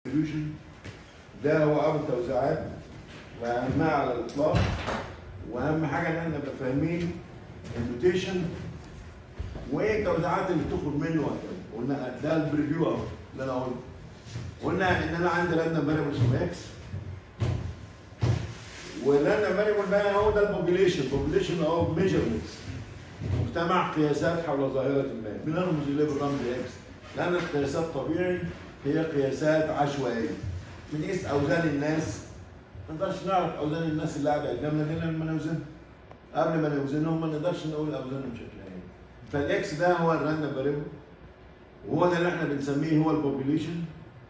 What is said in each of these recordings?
distribution ده هو اول توزيعات واهمها على الاطلاق واهم حاجه ان احنا نبقى فاهمين النوتيشن وايه التوزيعات اللي بتخرج منه وهكذا قلنا ده البريفيو اهو اللي انا قلته قلنا ان انا عندي راندم فاريبل اسمه اكس والراندم فاريبل بقى هو ده البوبيليشن بوبيليشن اوف ميجرمنتس مجتمع قياسات حول ظاهره ما بنرمز اليه بالرمز اكس لان القياسات طبيعي هي قياسات عشوائيه بنقيس اوزان الناس ما نقدرش نعرف اوزان الناس اللي قاعده قدامنا دي لما نوزنهم قبل ما نوزنهم ما نقدرش نقول اوزانهم شكلها ايه فالاكس ده هو الراندم فاريبل وهو ده اللي احنا بنسميه هو البوبيليشن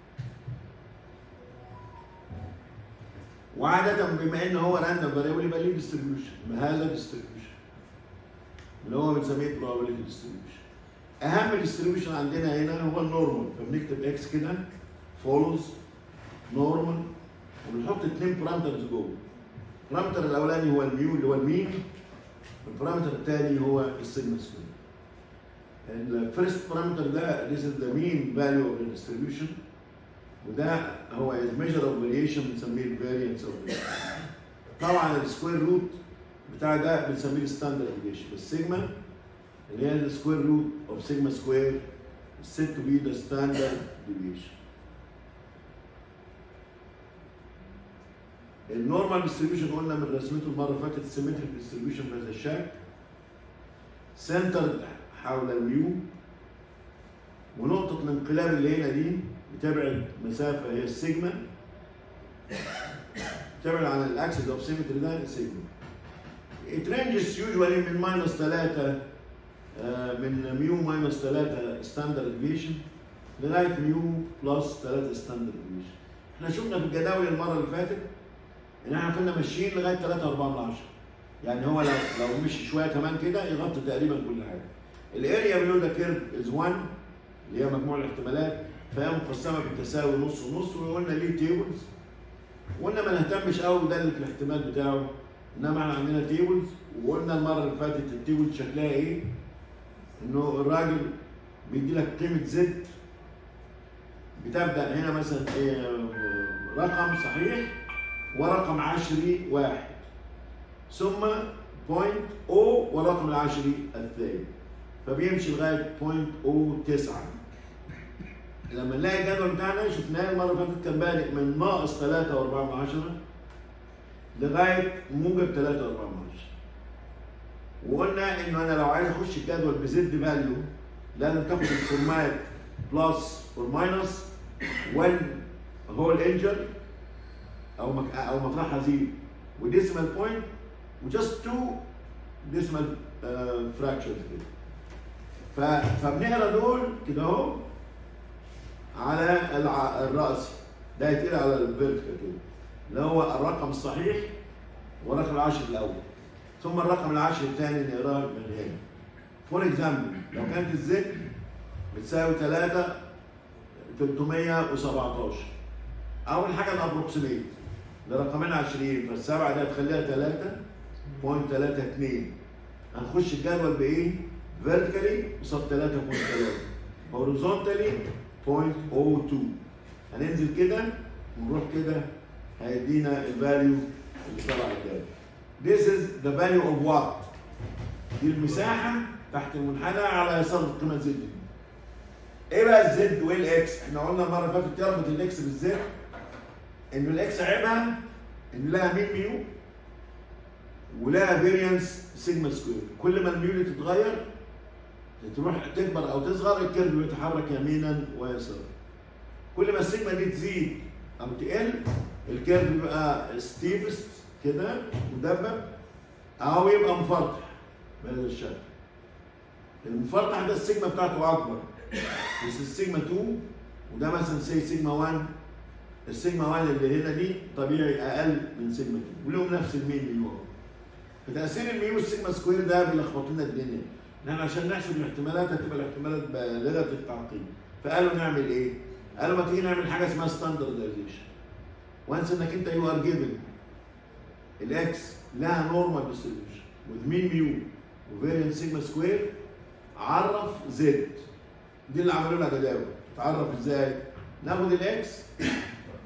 وعادة بما ان هو راندم فاريبل يبقى ليه ديستريبيوشن هذا ديستريبيوشن اللي هو بنسميه probability distribution اهم ديستريبيوشن عندنا هنا هو النورمال فبنكتب اكس كده فولوز نورمال وبنحط اثنين بارامترز جوه البارامتر الاولاني هو الميو اللي هو المين البارامتر الثاني هو السيجما سكوير الفيرست بارامتر ده this is the mean value of the distribution وده هو is measure of variation بنسميه الفاريانس اوف طبعا السكوير روت بتاع ده بنسميه الستاندرد ديفيشن السيجما اللي هي السكوير روت اوف سيجما سكوير said to be the standard deviation النورمال ديستريبيوشن قلنا من رسمته المره اللي فاتت السيمتريك ديستريبيوشن بهذا الشكل سنتر حول الميو ونقطة الانقلاب اللي هنا دي بتبعد مسافة هي السيجما بتبعد عن الاكسس اوف سيمتري ده السيجما it ranges usually من ماينس 3 من ميو ماينس 3 ستاندرد ديفيشن لغايه ميو بلس 3 ستاندرد ديفيشن احنا شفنا في الجداول المره اللي فاتت ان احنا كنا ماشيين لغايه 3 4 من 10 يعني هو لو لو مشي شويه كمان كده يغطي تقريبا كل حاجه الاريا بيقول ده كيرف از 1 اللي هي مجموع الاحتمالات فهي مقسمه بالتساوي نص ونص وقلنا ليه تيبلز وقلنا ما نهتمش قوي بداله الاحتمال بتاعه انما احنا عندنا تيبلز وقلنا المره اللي فاتت التيبل شكلها ايه؟ انه الراجل بيدي لك قيمه زد بتبدا هنا مثلا ايه رقم صحيح ورقم عشري واحد ثم بوينت او ورقم العشري الثاني فبيمشي لغايه بوينت او تسعة لما نلاقي الجدول بتاعنا شفناه المره اللي فاتت كان بادئ من ناقص 3 و4 من عشرة لغايه موجب 3 و4 من عشرة وقلنا انه انا لو عايز اخش الجدول بزد فاليو لازم تاخد الفورمات بلس اور ماينس 1 هول انجر او مك... او مطرحها زيرو وديسيمال بوينت وجاست 2 ديسيمال فراكشرز كده ف... فبنقرا دول كده اهو على الع... الرأسي ده يتقرا على الفيرتيكال كده اللي هو الرقم الصحيح ورقم العشر الاول ثم الرقم العشر الثاني نقراه من هنا فور اكزامبل لو كانت الزد بتساوي 3 317 اول حاجه الابروكسيميت لرقمين 20 فالسبعه دي هتخليها 3.32 هنخش الجدول بايه؟ فيرتيكالي قصاد 3.3 هوريزونتالي 0.02 هننزل كده ونروح كده هيدينا الفاليو اللي طلع الجدول This is the value of what؟ دي المساحة تحت المنحنى على يسار القيمة زد دي. ايه بقى الزد وايه الاكس؟ احنا قلنا المرة اللي فاتت تربط الاكس بالزد انه الاكس عيبها ان لها مين ميو ولها فيريانس سيجما سكوير كل ما الميو دي تتغير تروح تكبر او تصغر الكيرف بيتحرك يمينا ويسارا كل ما السيجما دي تزيد او تقل الكيرف بيبقى ستيفست كده مدبب او يبقى مفرطح بهذا الشكل المفرطح ده السيجما بتاعته اكبر بس السيجما 2 وده مثلا سي سيجما 1 السيجما 1 اللي هنا دي طبيعي اقل من سيجما 2 ولهم نفس المين ميو فتاثير الميو السيجما سكوير ده بيلخبط لنا الدنيا احنا عشان نحسب الاحتمالات هتبقى الاحتمالات بالغه التعقيد فقالوا نعمل ايه؟ قالوا ما تيجي نعمل حاجه اسمها ستاندردايزيشن وانس انك انت يو ار جيفن الاكس لها نورمال ديستريبيوشن وذ مين ميو وفيرينس سيجما سكوير عرف زد دي اللي عملوا لها جداول تعرف ازاي؟ ناخد الاكس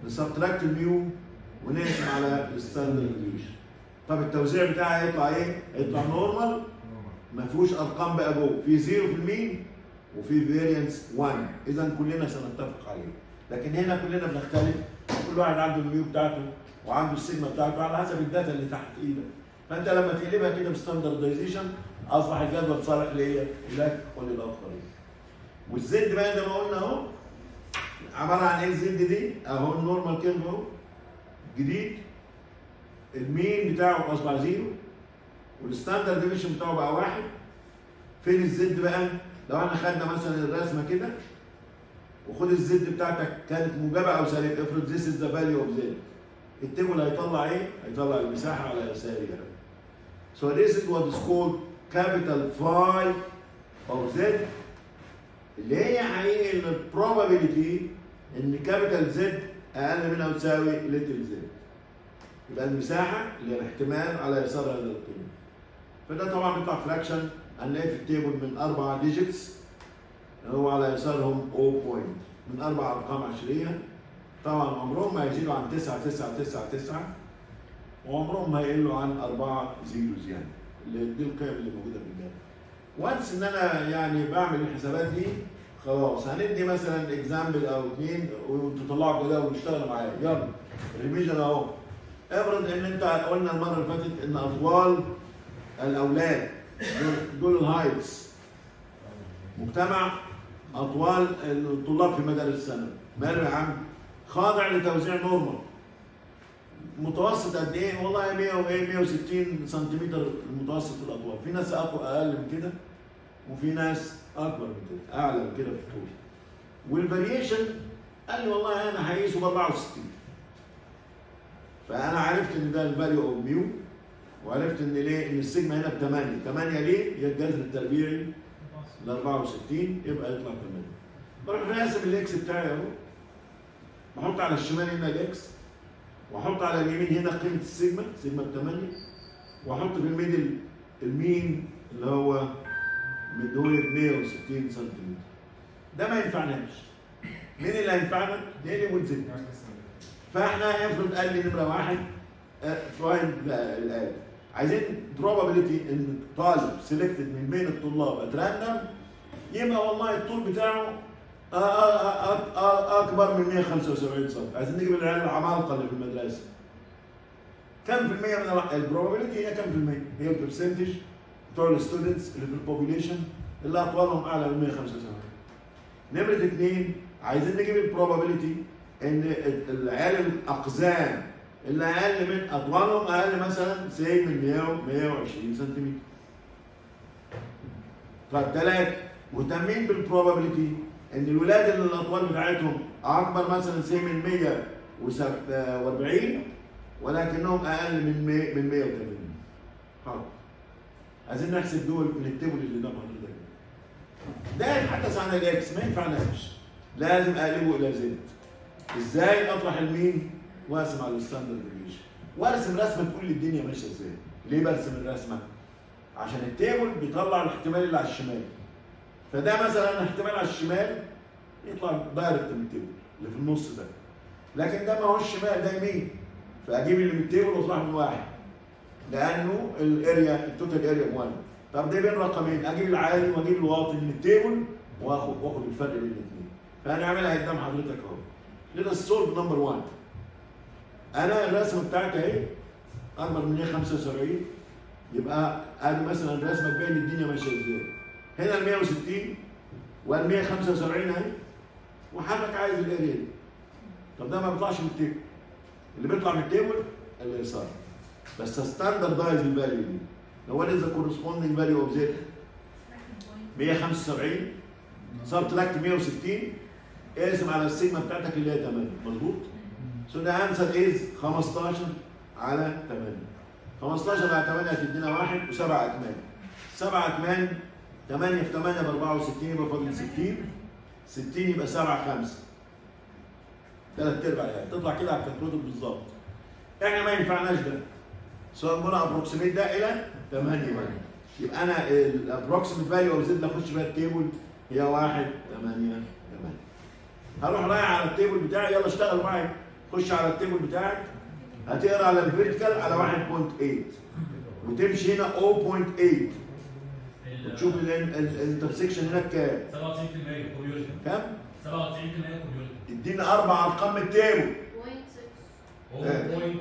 نسبتراكت الميو ونقسم على الستاندرد ديفيشن طب التوزيع بتاعي هيطلع ايه؟ هيطلع نورمال ما فيهوش ارقام بقى جوه في زيرو في المين وفي فيرينس 1 اذا كلنا سنتفق عليه لكن هنا كلنا بنختلف كل واحد عنده الميو بتاعته وعنده السيجما بتاعته على حسب الداتا اللي تحت ايدك فانت لما تقلبها كده بستاندردايزيشن اصبح الجدول صالح ليا لك وللاخرين والزد بقى زي ما قلنا اهو عباره عن ايه الزد دي اهو النورمال كيرف اهو جديد المين بتاعه اصبح زيرو والستاندرد ديفيشن بتاعه بقى واحد فين الزد بقى؟ لو احنا خدنا مثلا الرسمه كده وخد الزد بتاعتك كانت موجبه او سالبه افرض ذيس از ذا فاليو اوف زد التيبل هيطلع ايه؟ هيطلع المساحه على يسارها So this is what is called capital phi of z اللي هي حقيقي ان probability ان كابيتال زد اقل من او تساوي ليتل زد يبقى المساحه اللي هي الاحتمال على يسار هذا القيمه فده طبعا بيطلع فراكشن هنلاقيه في التيبل من اربع ديجيتس هو على يسارهم 0 بوينت من اربع ارقام عشريه طبعا عمرهم ما يزيدوا عن 9 9 9 9 وعمرهم ما يقلوا عن اربعه زيروز يعني اللي دي القيم اللي موجوده في الجدول وانس ان انا يعني بعمل الحسابات دي خلاص هندي مثلا اكزامبل او اثنين وتطلعوا كده ونشتغل معايا يلا ريفيجن اهو افرض ان انت قلنا المره اللي فاتت ان اطوال الاولاد دول- دول الهايتس مجتمع اطوال الطلاب في مدارس الثانوي ماله يا عم خاضع لتوزيع نورمال متوسط قد ايه؟ والله 100 وايه 160 سنتيمتر متوسط الاطوال، في ناس أقو- اقل من كده وفي ناس اكبر من كده، اعلى من كده في الطول. والفاريشن قال لي والله انا هقيسه ب 64 فانا عرفت ان ده الفاليو اوف ميو وعرفت ان ليه ان السيجما هنا ب 8 8 ليه؟ هي الجذر التربيعي ل 64 يبقى يطلع 8 بروح راسم الاكس بتاعي اهو بحط على الشمال هنا الاكس واحط على اليمين هنا قيمه السيجما سيجما ب 8 واحط في الميدل المين اللي هو مدوية 160 سنتيمتر ده ما ينفعناش مين اللي هينفعنا؟ نقلب ونزل فاحنا افرض قال لي نمره واحد فايند الآية عايزين probability ان طالب سيلكتد من بين الطلاب اتراندم يبقى والله الطول بتاعه آ- آ- آ- آ- اكبر من 175 سم عايزين نجيب العيال العمالقه اللي في المدرسه كم في المية من البروبابيلتي هي كم في المية؟ هي البرسنتج بتوع الستودنتس اللي في البوبوليشن اللي اطوالهم اعلى من 175 نمرة اثنين عايزين نجيب البروبابيلتي ان العيال الاقزام اللي اقل من اطوالهم اقل مثلا سي من 100 120 سنتيمتر. طيب ثلاثة مهتمين بالبروبابيلتي ان الولاد اللي الاطوال بتاعتهم اكبر مثلا سي من 140 ولكنهم اقل من 100 من 180 حاضر عايزين نحسب دول من التيبل اللي قدام حضرتك ده يتحدث عن الاكس ما ينفعناش لازم اقلبه الى زد ازاي اطرح المين واقسم على الستاندرد ديفيشن وارسم رسمه تقول لي الدنيا ماشيه ازاي ليه برسم الرسمه عشان التيبل بيطلع الاحتمال اللي على الشمال فده مثلا احتمال على الشمال يطلع دايركت من التيبل اللي في النص ده لكن ده ما هو الشمال ده يمين فاجيب اللي من التيبل واطلع من واحد لانه الاريا التوتال اريا 1 طب ده بين رقمين اجيب العالي واجيب الواطي من التيبل واخد واخد الفرق بين الاثنين فانا عاملها قدام حضرتك اهو لنا السولف نمبر 1 انا الرسمه بتاعتي اهي اكبر من 175 يبقى ادي مثلا الرسمه تبين الدنيا ماشيه ازاي هنا ال 160 وال 175 اهي وحضرتك عايز الاريا دي طب ده ما بيطلعش من التيبل اللي بيطلع من التيبل اليسار بس ستاندردايز الفاليو دي لو what is the corresponding value of z 175 سبتراكت 160 اقسم على السيجما بتاعتك اللي هي 8 مظبوط؟ سو ده انسر از 15 على 8 15 على 8 هتدينا واحد و7 اكمان 7 اكمان 8 في 8 ب 64 يبقى فاضل 60 60 يبقى 7 5 ثلاث ارباع يعني تطلع كده على الكالكوليتر بالظبط احنا ما ينفعناش ده سواء قلنا ابروكسيميت ده الى 8 بقى يبقى انا الابروكسيميت فاليو اوف زد اللي اخش بيها التيبل هي 1 8 8 هروح رايح على التيبل بتاعي يلا اشتغل معايا خش على التيبل بتاعك هتقرا على الفيرتيكال على 1.8 وتمشي هنا 0.8 وتشوف الانترسكشن هناك كام 97% كوريوجن كام 97% كوريوجن ادينا اربع ارقام من التيبل بوينت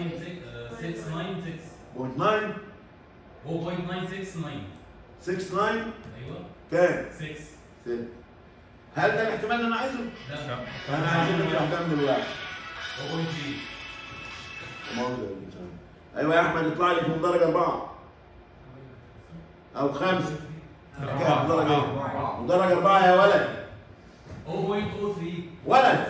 0.9696 0.9 0.969 69 ايوه كام 6 ست. هل ده الاحتمال اللي انا عايزه؟ لا فانا عايزين نطلع كام من الواحد 0.3 موجود يا إنسان. ايوه يا احمد اطلع لي في درجه اربعه او خمسه كام درجه ايه؟ درجه اربعه يا ولد 0.03 ولد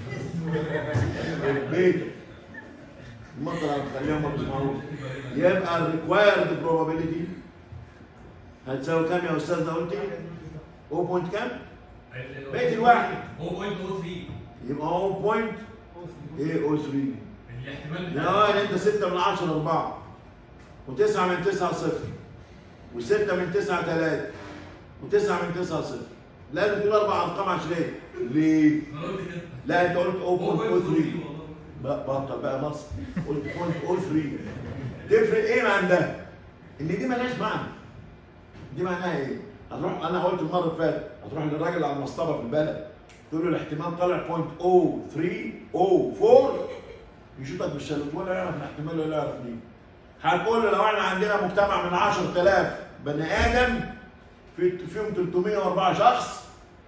بيت المطر هتخليهم ما بيسمعوش يبقى الريكوايرد بروبابيلتي هتساوي كام يا استاذنا قلت لي؟ 0 بوينت كام؟ بيت الواحد 0.03 يبقى هو بوينت ايه او 3 الاحتمال يا بتاع واد انت 6 من 10 4 و9 من 9 0 و6 من 9 3 و9 من 9 0 لازم تقول اربع ارقام عشريه ليه؟ انا قلت كده لا انت قلت 0.03 والله. بقى بطل بقى مصر قلت 0.03 تفرق ايه عن ده؟ ان دي مالهاش معنى دي معناها ايه؟ هتروح انا قلت المره اللي فاتت هتروح للراجل على المصطبه في البلد تقول له الاحتمال طالع 0.0304 يشوطك بالشلوت ولا يعرف الاحتمال ولا يعرف مين هتقول له لو احنا عندنا مجتمع من 10000 بني ادم في فيهم 304 شخص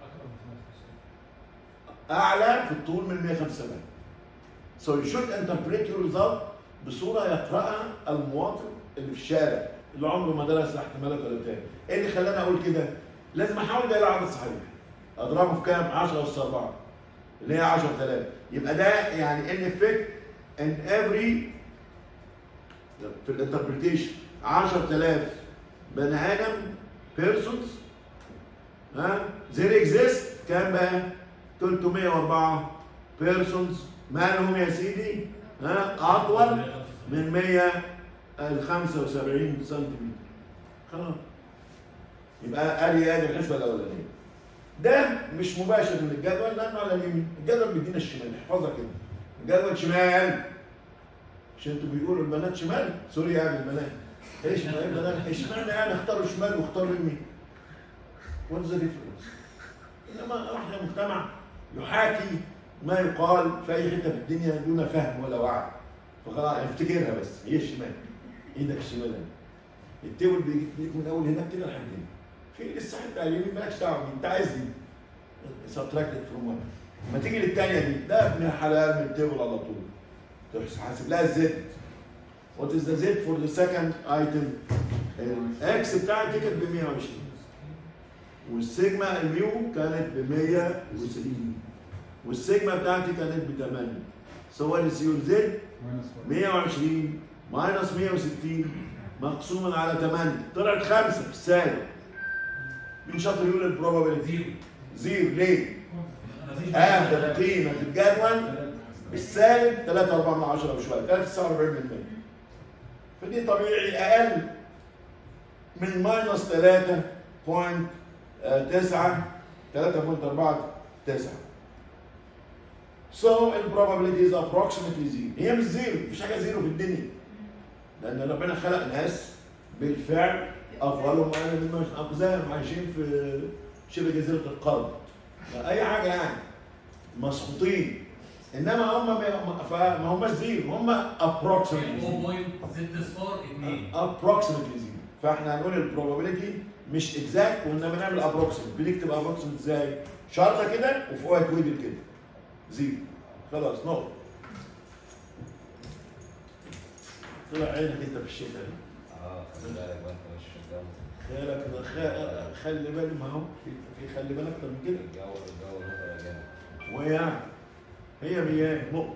اعلى في الطول من 175 So you should interpret your result بصوره يقراها المواطن اللي في الشارع اللي عمره ما درس احتمالات ولا بتاع. ايه اللي خلاني اقول كده؟ لازم احاول ده العدد صحيح. اضربه في كام؟ 10 اس 4 اللي هي 10000 يبقى ده يعني ان افكت ان افري في الانتربريتيشن 10000 بني ادم بيرسونز ها زير اكزيست كام بقى؟ 304 بيرسونز مالهم يا سيدي؟ ها اطول من 175 سنتيمتر خلاص يبقى ادي ادي الحسبه الاولانيه ده مش مباشر من الجدول لانه على اليمين الجدول بيدينا الشمال احفظها كده الجدول شمال مش انتوا بيقولوا البنات شمال سوري يعني البنات ايش ما البنات اشمعنى يعني اختاروا شمال واختاروا يمين وات ذا ديفرنس انما احنا مجتمع يحاكي ما يقال في اي حته في الدنيا دون فهم ولا وعي فخلاص افتكرها بس هي الشمال ايدك الشمال اهي. التيبل بيجي بيجي من اول هناك كده لحد هنا في لسه حته على اليمين مالكش دعوه بيه انت عايز دي سبتراكتد فروم ون لما تيجي للثانيه دي ده ابن حلال من التيبل على طول تروح حاسب لها الزد وات از ذا زد فور ذا سكند ايتم الاكس بتاعتي كانت ب 120 والسيجما الميو كانت ب 160 والسيجما بتاعتي كانت ب 8 سو وات از يور زد 120 ماينس 160 مقسوما على 8 طلعت 5 بالسالب مين شاطر يقول البروبابيلتي؟ زيرو زيرو ليه؟ مفيش اخر قيمه في الجدول بالسالب 3 4 من 10 وشويه 3 49 فدي طبيعي اقل من ماينس 3.9 3.49 So البروبابيلتي is approximately zero هي مش زيرو مفيش حاجه زيرو في الدنيا لان ربنا خلق ناس بالفعل افضلهم وانا مش اقزام عايشين في شبه جزيره القرن اي حاجه يعني مسخوطين انما هم ما- فما هماش زيرو هم approximately zero 0.6 صفار 2 approximately zero فاحنا هنقول البروبابيلتي مش اكزاكت وانما نعمل approximate بنكتب approximate ازاي؟ شرطه كده وفوقها تويدل كده زيرو خلاص نقطه طلع عينك انت في الشتاء دي اه خلي بالك بقى انت مش الجو خيالك خ- خلي بالك ما هو في في خلي بالك اكتر من كده الجو الجو نقطة جامد وهي يعني هي مياه نقطه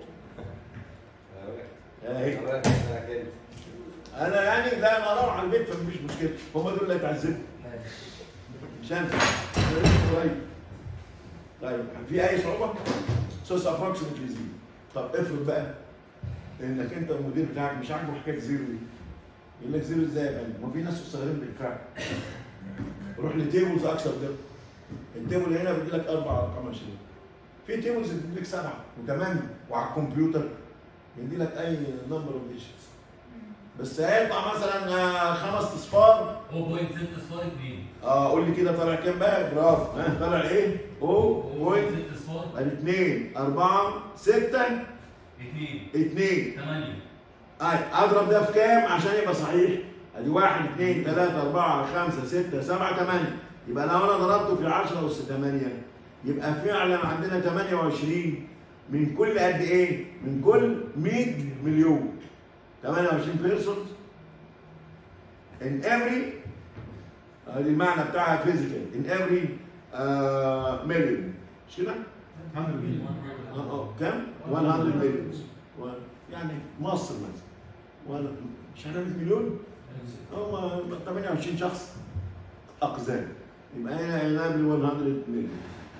انا اهي بقولك انا كده انا يعني لا انا اروح على البيت فمفيش مشكله هم دول اللي هيتعذبوا مش انت طيب طيب في اي صعوبه؟ سوس ابروكسيمتلي زيرو طب افرض بقى انك انت المدير بتاعك مش عاجبه حكايه زيرو دي يقول لك زيرو ازاي يا فندم؟ ما في ناس صغيرين بالفعل روح لتيبلز اكثر دقه التيبل هنا بيدي لك اربع ارقام 20 في تيبلز يدي لك سبعه وثمانيه وعلى الكمبيوتر يدي لك اي نمبر اوف ديجيتس بس هيطلع مثلا آه، خمس اصفار 0.6 اصفار 2 اه قول لي كده طالع كام بقى برافو ها طالع ايه؟ او بوينت 0.6 اصفار ادي 2 4 6 2 2 8 اي اضرب ده في كام عشان يبقى صحيح؟ ادي 1 2 3 4 5 6 7 8 يبقى لو انا ضربته في 10 اس 8 يبقى فعلا عندنا 28 من كل قد ايه؟ من كل 100 مليون 28 بيرسونز in every ادي المعنى بتاعها فيزيكال in every uh, million مش كده؟ اه اه كام؟ 100 مليون يعني مصر مثلا ولا مش عارف 100 مليون هم 28 شخص اقزام يبقى هنا هنقابل 100 مليون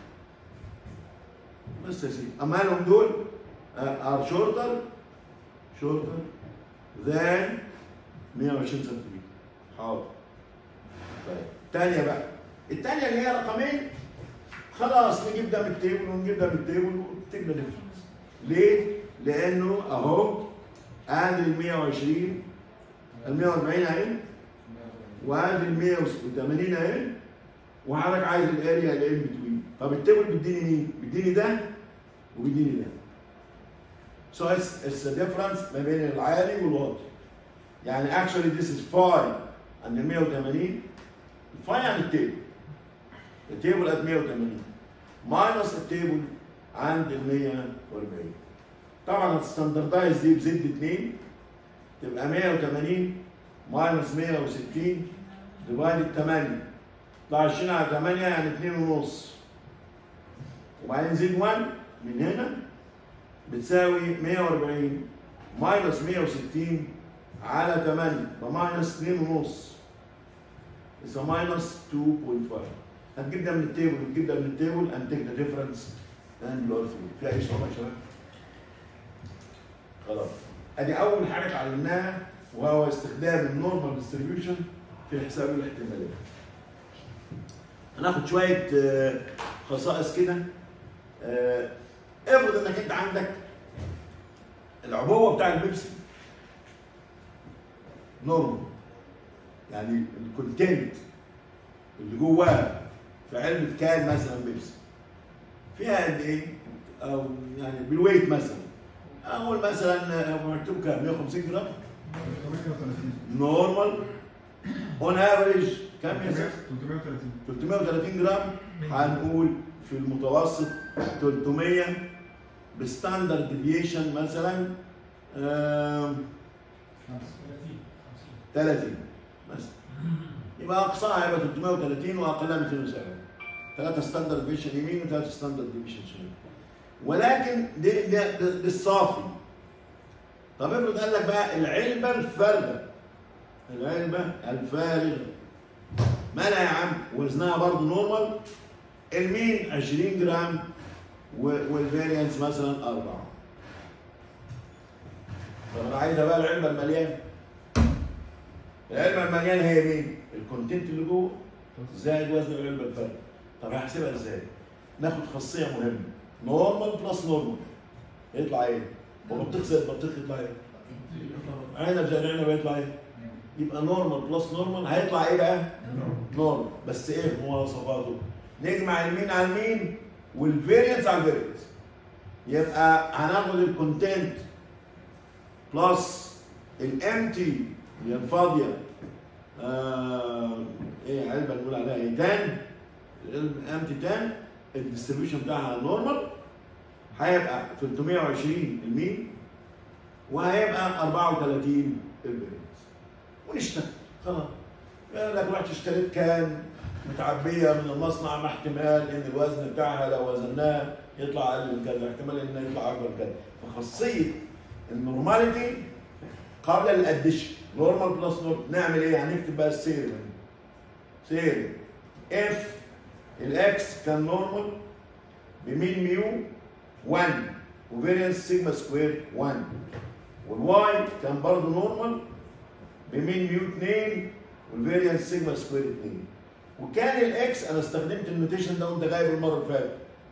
بس يا سيدي اما لهم دول ار شورتر شورتر ذان 120 سنتيمتر حاضر طيب الثانيه بقى الثانيه اللي هي رقمين خلاص نجيب ده من التيبل ونجيب ده من التيبل وتبقى ديفرنس ليه؟ لانه اهو ادي ال 120 ال 140 اهي وادي ال 180 اهي وحضرتك عايز الاريا اللي ان بتوين طب التيبل بيديني مين؟ بيديني ده وبيديني ده So it's, it's the difference ما بين العالي والواطي يعني actually this is phi عند ال 180 phi عن التيبل التيبل at 180 minus التيبل عند ال 140 طبعا هتستندردايز دي بزد 2 تبقى 180 ماينس 160 ديفايد 8 يطلع 20 على 8 يعني 2 ونص وبعدين زد 1 من هنا بتساوي 140 ماينس 160 على 8 فماينس 2 ونص يبقى ماينس 2.5 هتجيب ده من التيبل وتجيب ده من التيبل and take the difference and go through في اي سؤال يا شباب؟ خلاص ادي اول حاجه اتعلمناها وهو استخدام النورمال ديستريبيوشن في حساب الاحتمالات هناخد شويه آه، خصائص كده آه، افرض انك انت عندك العبوه بتاع البيبسي نورمال يعني الكونتنت اللي جواه في علبه كان مثلا بيبسي فيها قد ايه؟ او يعني بالويت مثلا اقول مثلا مكتوب كام 150 جرام نورمال اون افريج كام يا سيدي؟ 330 جرام هنقول في المتوسط 300 بستاندرد ديفيشن مثلا آم، 30 مثلا يبقى اقصاها هيبقى 330 واقلها 270 ثلاثة ستاندرد ديفيشن يمين وثلاثة ستاندرد ديفيشن شمال ولكن دي ده, ده, ده الصافي طب افرض قال لك بقى العلبة الفارغة العلبة الفارغة مالها يا عم وزنها برضه نورمال المين 20 جرام و- والفاريانس مثلا 4 طب انا عايزها بقى العلبة المليانة العلبة المليانة هي مين؟ الكونتنت اللي جوه زائد وزن العلبة الفارغة طب هحسبها ازاي؟ ناخد خاصية مهمة نورمال بلس نورمال يطلع ايه؟ وبطيخ زائد بطيخ يطلع ايه؟ عنب زائد عنب يطلع ايه؟ يبقى نورمال بلس نورمال هيطلع ايه بقى؟ نورمال بس ايه مواصفاته؟ نجمع المين على المين والفيرينس على الفيرينس يبقى هناخد الكونتنت بلس الامتي اللي هي الفاضيه آه ايه علبه نقول عليها ايه تان الامتي تان الديستريبيوشن بتاعها نورمال هيبقى 320 المين وهيبقى 34 الفيرينس ونشتغل خلاص يقول لك رحت اشتريت كان متعبيه من المصنع مع احتمال ان الوزن بتاعها لو وزناه يطلع اقل من كذا احتمال انه يطلع اكبر من كذا فخاصيه النورماليتي قبل الاديشن نورمال بلس نورمال نعمل ايه؟ هنكتب بقى السير سير اف الاكس كان نورمال بمين ميو 1 وفيرينس سيجما سكوير 1 والواي كان برضه نورمال بمين ميو 2 والفيريانس سيجما سكوير 2 وكان الاكس انا استخدمت النوتيشن ده وانت جايب المره اللي فاتت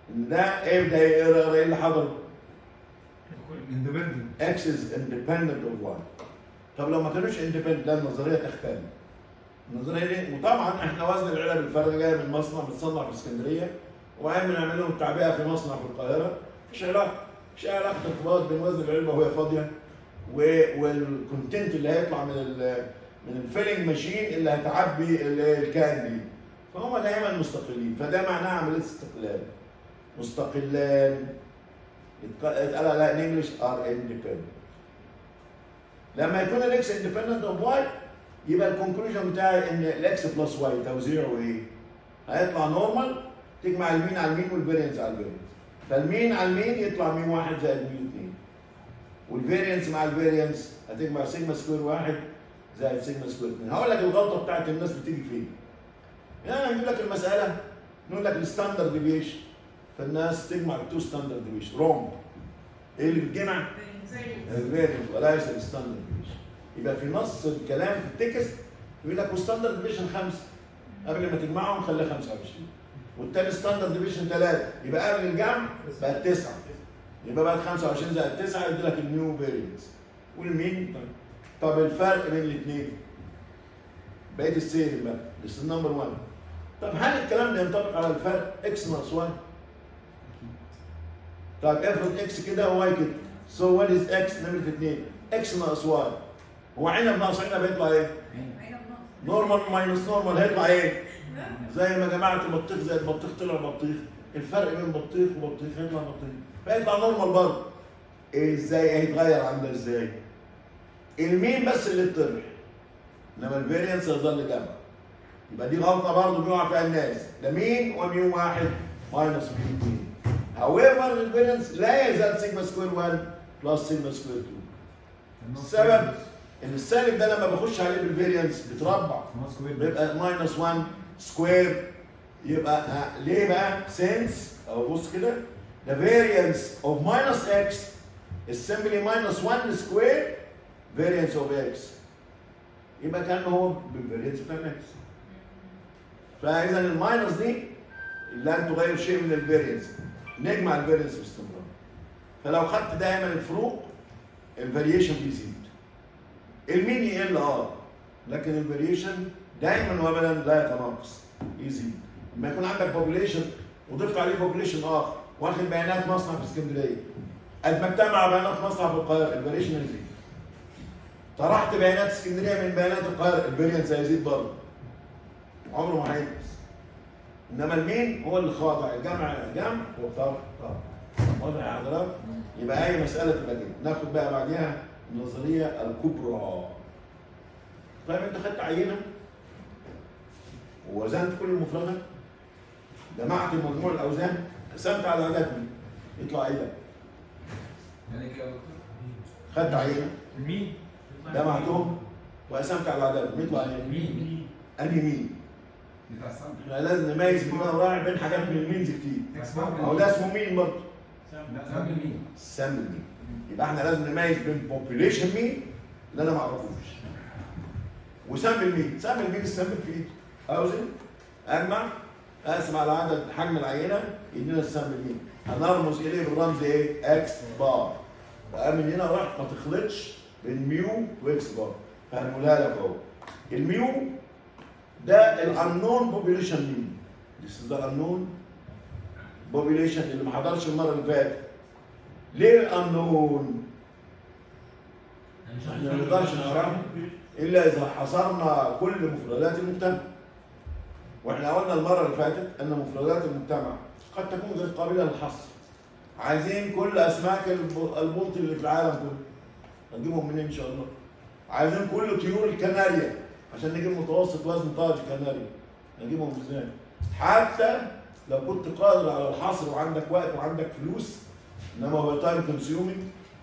ان ده ايه ده ايه ايه اللي حضر؟ اندبندنت x is independent of y طب لو ما كانوش independent لا النظريه تختلف النظريه دي وطبعا احنا وزن العلب الفارغه جايه من مصنع بتصنع في اسكندريه وقايم بنعمل لهم تعبئه في مصنع في القاهره مفيش علاقه مفيش علاقه ارتباط بين وزن العلبه وهي فاضيه و- والكونتنت اللي هيطلع من ال من الفيلنج ماشين اللي هتعبي ال- الكان دي فهم دايما مستقلين فده معناه عمليه استقلال مستقلان يتق- اتقال عليها ان انجلش ار اندبندنت لما يكون الاكس اندبندنت اوف واي يبقى الكونكلوجن بتاعي ان الاكس بلس واي توزيعه ايه؟ هيطلع نورمال تجمع المين على المين والفارينس على الفارينس فالمين على المين يطلع مين واحد زائد مين اثنين والفارينس مع الفارينس هتجمع سيجما سكوير واحد زائد سيجما سكوير اثنين هقول لك الغلطه بتاعت الناس بتيجي فين يعني نجيب لك المساله نقول لك الستاندرد ديفيشن فالناس تجمع التو ستاندرد ديفيشن رونج ايه اللي بتجمع؟ الفارينس وليس الستاندرد ديفيشن يبقى في نص الكلام في التكست يقول لك والستاندرد ديفيشن خمسه قبل ما تجمعهم خليها 25 والتاني ستاندرد ديفيشن 3 يبقى قبل الجمع بقت 9 يبقى بقت 25 زائد 9 يدي لك النيو فارينس والمين طب الفرق بين الاثنين بقيت السيري بقى بس النمبر 1 طب هل الكلام ده ينطبق على الفرق اكس ناقص 1 طب افرض اكس كده وواي كده سو وات از اكس نمره 2 اكس ناقص واي هو عنب ناقص عنب هيطلع ايه؟ نورمال ماينس نورمال هيطلع ايه؟ زي ما جماعه البطيخ زي البطيخ طلع بطيخ الفرق بين بطيخ وبطيخ هيطلع بطيخ فيطلع نورمال برضه إيه ازاي هيتغير عندنا ازاي؟ المين بس اللي اتطرح انما الفارينس يظل جنبه يبقى دي غلطه برضه بيقع فيها الناس ده مين وميو واحد ماينس ميو اتنين however الفارينس لا يزال سيجما سكوير 1 بلس سيجما سكوير 2 السبب ان السالب ده لما بخش عليه بالفارينس بيتربع بيبقى ماينس 1 سكوير يبقى آه، ليه بقى سينس او بص كده the variance of minus x is simply minus 1 square variance of x يبقى كان هو بالفارينس بتاع x فاذا الماينس دي لن تغير شيء من الفارينس نجمع الفارينس باستمرار فلو خدت دايما الفروق الفاريشن بيزيد المين يقل اه لكن الفاريشن دايما وابدا لا يتناقص يزيد لما يكون عندك بوبوليشن وضفت عليه بوبوليشن اخر واخد بيانات مصنع في اسكندريه قد ما اجتمع بيانات مصنع في القاهره الفاريشن هيزيد طرحت بيانات اسكندريه من بيانات القاهره الفارينس هيزيد برضه عمره ما هينقص انما المين هو اللي خاضع الجمع جمع والطرح طرح واضح يا حضرتك يبقى اي مساله تبقى كده ناخد بقى بعديها النظريه الكبرى طيب انت خدت عينه ووزنت كل المفردات جمعت مجموع الاوزان قسمت على عددهم يطلع ايه ده؟ يعني كده يا دكتور؟ خدت عينه مين؟ جمعتهم وقسمت على عددهم يطلع ايه؟ مين؟ انهي مين؟ بتاع السمك احنا لازم نميز بين وراعي بين حاجات من المينز كتير اهو ده اسمه مين برضه؟ لا سمك مين؟ سم مين يبقى احنا لازم نميز بين population مين اللي انا ما اعرفوش وسم مين سم مين السم في ايدي اوزن اجمع اقسم على عدد حجم العينه يدينا السم مين هنرمز اليه بالرمز ايه اكس بار بقى من هنا راح ما تخلطش بين ميو واكس بار فهنقولها لك اهو الميو ده الانون population مين This is the unknown population اللي ما حضرش المره اللي فاتت ليه الانون؟ احنا ما نقدرش نعرفه الا اذا حصرنا كل مفردات المجتمع. واحنا قلنا المره اللي فاتت ان مفردات المجتمع قد تكون غير قابله للحصر. عايزين كل اسماك الب- البلط اللي في العالم كله. هنجيبهم منين ان شاء الله؟ عايزين كل طيور الكناريا عشان نجيب متوسط وزن طائر الكناريا. نجيبهم ازاي؟ حتى لو كنت قادر على الحصر وعندك وقت وعندك فلوس انما هو تايم كونسيومينج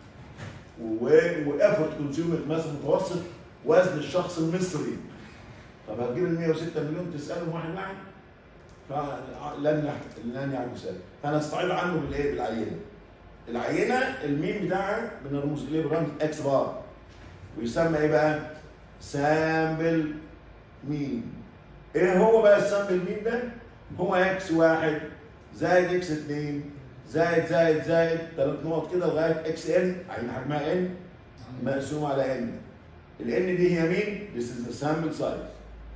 وافورت كونسيومينج مثلا متوسط وزن الشخص المصري طب هتجيب ال 106 مليون تسالهم واحد واحد فلن يح- لن يحدث ذلك فنستعيد عنه بالايه؟ بالعينه العينه الميم بتاعها بنرمز اليه برمز اكس بار ويسمى ايه بقى؟ سامبل مين ايه هو بقى السامبل مين ده؟ هو اكس واحد زائد اكس 2 زائد زائد زائد ثلاث نقط كده لغايه اكس ان عين حجمها ان مقسوم على ان الان دي هي مين؟ This is the sample size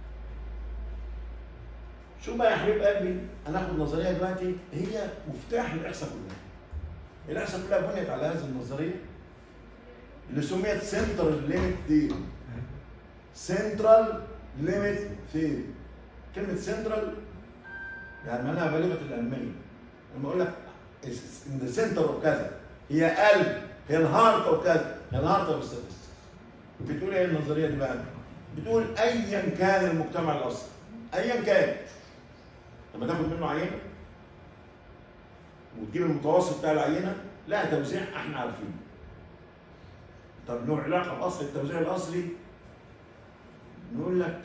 شو بقى يا حبيب قلبي هناخد نظريه دلوقتي هي مفتاح الاحصاء كلها الاحصاء كلها بنيت على هذه النظريه اللي سميت سنترال ليميت ثيوري سنترال ليميت ثيوري كلمه سنترال يعني معناها بالغه الاهميه لما اقول لك ان ذا سنتر اوف كذا هي قلب هي الهارت اوف كذا هي الهارت اوف statistics بتقول ايه النظريه دي بقى؟ بتقول ايا كان المجتمع الاصلي ايا كان لما تاخد منه عينه وتجيب المتوسط بتاع العينه لها توزيع احنا عارفينه طب له علاقه باصل التوزيع الاصلي نقول لك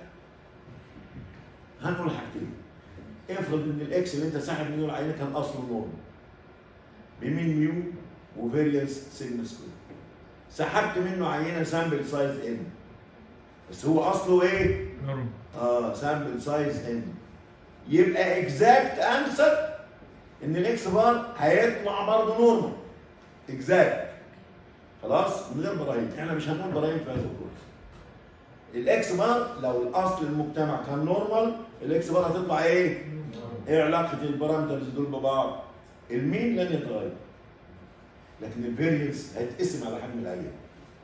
هنقول حاجتين افرض ان الاكس اللي انت ساحب منه العينه كان اصله نورمال بمين ميو وفاريانس سيجما سكوير سحبت منه عينه سامبل سايز ان بس هو اصله ايه؟ نورمال اه سامبل سايز ان يبقى اكزاكت انسر ان الاكس بار هيطلع برضه نورمال اكزاكت خلاص من غير براهين احنا مش هنقول براهين في هذا الكورس الاكس بار لو الاصل المجتمع كان نورمال الاكس بار هتطلع ايه؟ ايه علاقه البارامترز دول ببعض؟ المين لن يتغير لكن الفارينس هيتقسم على حجم العيان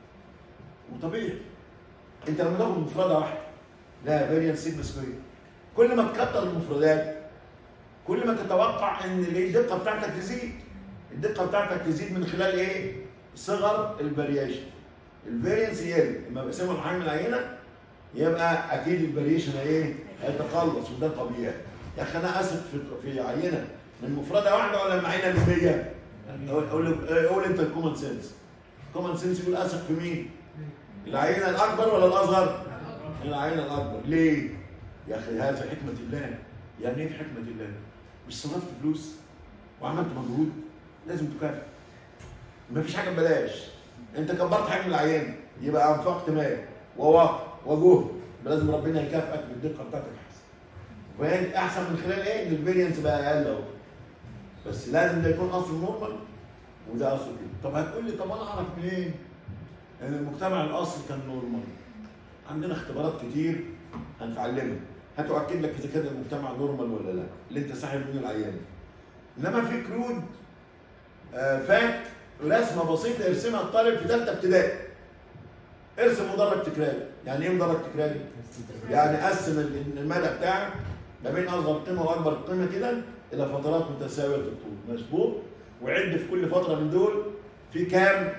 وطبيعي انت لما تاخد مفرده واحده لا فارينس سيجما سكوير كل ما تكتر المفردات كل ما تتوقع ان الايه الدقه بتاعتك تزيد الدقه بتاعتك تزيد من خلال ايه؟ صغر الفاريشن الفارينس يقل لما بقسمه على حجم العينه يبقى اكيد الفاريشن ايه؟ هيتقلص وده طبيعي يا اخي انا اثق في في عينه من مفرده واحده ولا من عينه من 100 قول قول قول انت الكومن سنس الكومن سنس يقول اثق في مين؟ العينه الاكبر ولا الاصغر؟ العينه الاكبر ليه؟ يا اخي هذا حكمه الله يعني ايه في حكمه الله؟ مش صرفت فلوس وعملت مجهود لازم تكافئ ما فيش حاجه ببلاش انت كبرت حجم العيان يبقى انفقت مال ووقت وجهد يبقى لازم ربنا يكافئك بالدقه بتاعتك احسن وهي احسن من خلال ايه؟ ان الفيرينس بقى اقل اهو بس لازم ده يكون اصله نورمال وده اصله كده طب هتقول لي طب انا اعرف منين ان المجتمع الاصلي كان نورمال عندنا اختبارات كتير هنتعلمها هتؤكد لك اذا كان المجتمع نورمال ولا لا اللي انت ساحب منه العيان انما في كرود آه فات رسمه بسيطه يرسمها الطالب في ثالثه ابتدائي ارسم مدرج تكراري يعني ايه مدرج تكراري؟ يعني قسم ال- المدى بتاعك ما بين اصغر قيمه واكبر قيمه كده الى فترات متساويه الطول مظبوط وعد في كل فتره من دول في كام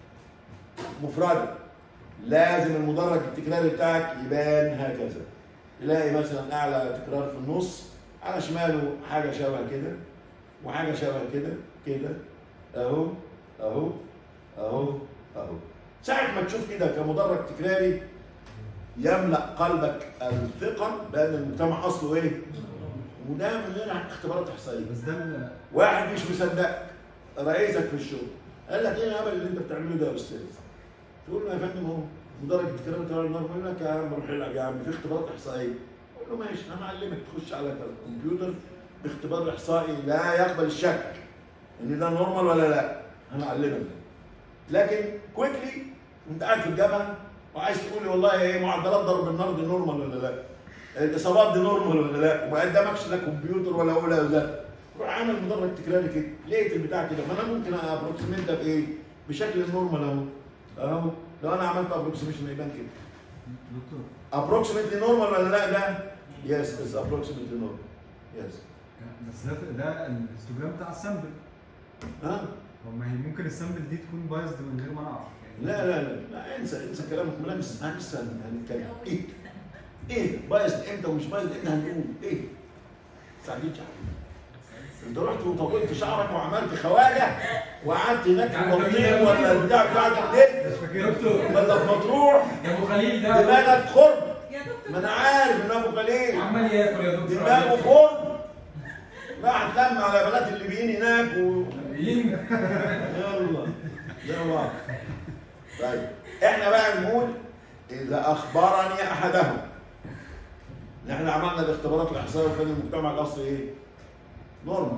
مفرده لازم المدرج التكراري بتاعك يبان هكذا تلاقي مثلا اعلى تكرار في النص على شماله حاجه شبه كده وحاجه شبه كده كده اهو اهو اهو اهو ساعة ما تشوف كده كمدرج تكراري يملأ قلبك الثقة بأن المجتمع أصله إيه؟ وده من غير اختبارات إحصائية بس ده ال- واحد مش مصدقك رئيسك في الشغل قال لك ايه الهبل اللي انت بتعمله ده يا استاذ؟ تقول له يا فندم اهو مدرج التكرار بتاع النار يقول لك يا عم روح العب يا عم في اختبارات احصائيه قول له ماشي انا معلمك تخش على الكمبيوتر باختبار احصائي لا يقبل الشك ان ده نورمال ولا لا انا اعلمك لكن كويكلي وانت قاعد في الجبهه وعايز تقول لي والله ايه معدلات ضرب النار دي نورمال ولا لا؟ الاصابات دي نورمال ولا لا؟ وما قدامكش لا كمبيوتر ولا اولى ولا روح عامل مدرج تكراري كده لقيت البتاع كده فانا ممكن ابروكسيميت ده بايه؟ بشكل النورمال اهو اهو لو انا عملت ابروكسيميشن يبان كده دكتور ابروكسيميتلي نورمال ولا لا ده؟ يس از ابروكسيميتلي نورمال يس بس ده ده الهيستوجرام بتاع السامبل ها؟ هو ما هي ممكن السامبل دي تكون بايظد من غير ما نعرف يعني لا لا لا لا انسى انسى كلامك ملامس هنسى هنتكلم ايه؟ ايه؟ بايظ امتى ومش بايظ امتى هنقول ايه؟ سعديت يا حبيبي انت رحت وطولت شعرك وعملت خواجه وقعدت هناك في يعني بلطيم ولا البتاع بتاعتك ليه؟ مش فاكر دكتور ولا في مطروح يا ابو خليل ده دماغك خرم يا دكتور ما انا عارف ان ابو خليل عمال ياكل يا دكتور دماغه خرم راح تلم على بنات الليبيين هناك و مين؟ يلا ده واقع طيب احنا بقى نقول اذا اخبرني احدهم ان احنا عملنا الاختبارات الاحصائيه وكان المجتمع الاصلي ايه؟ نورمال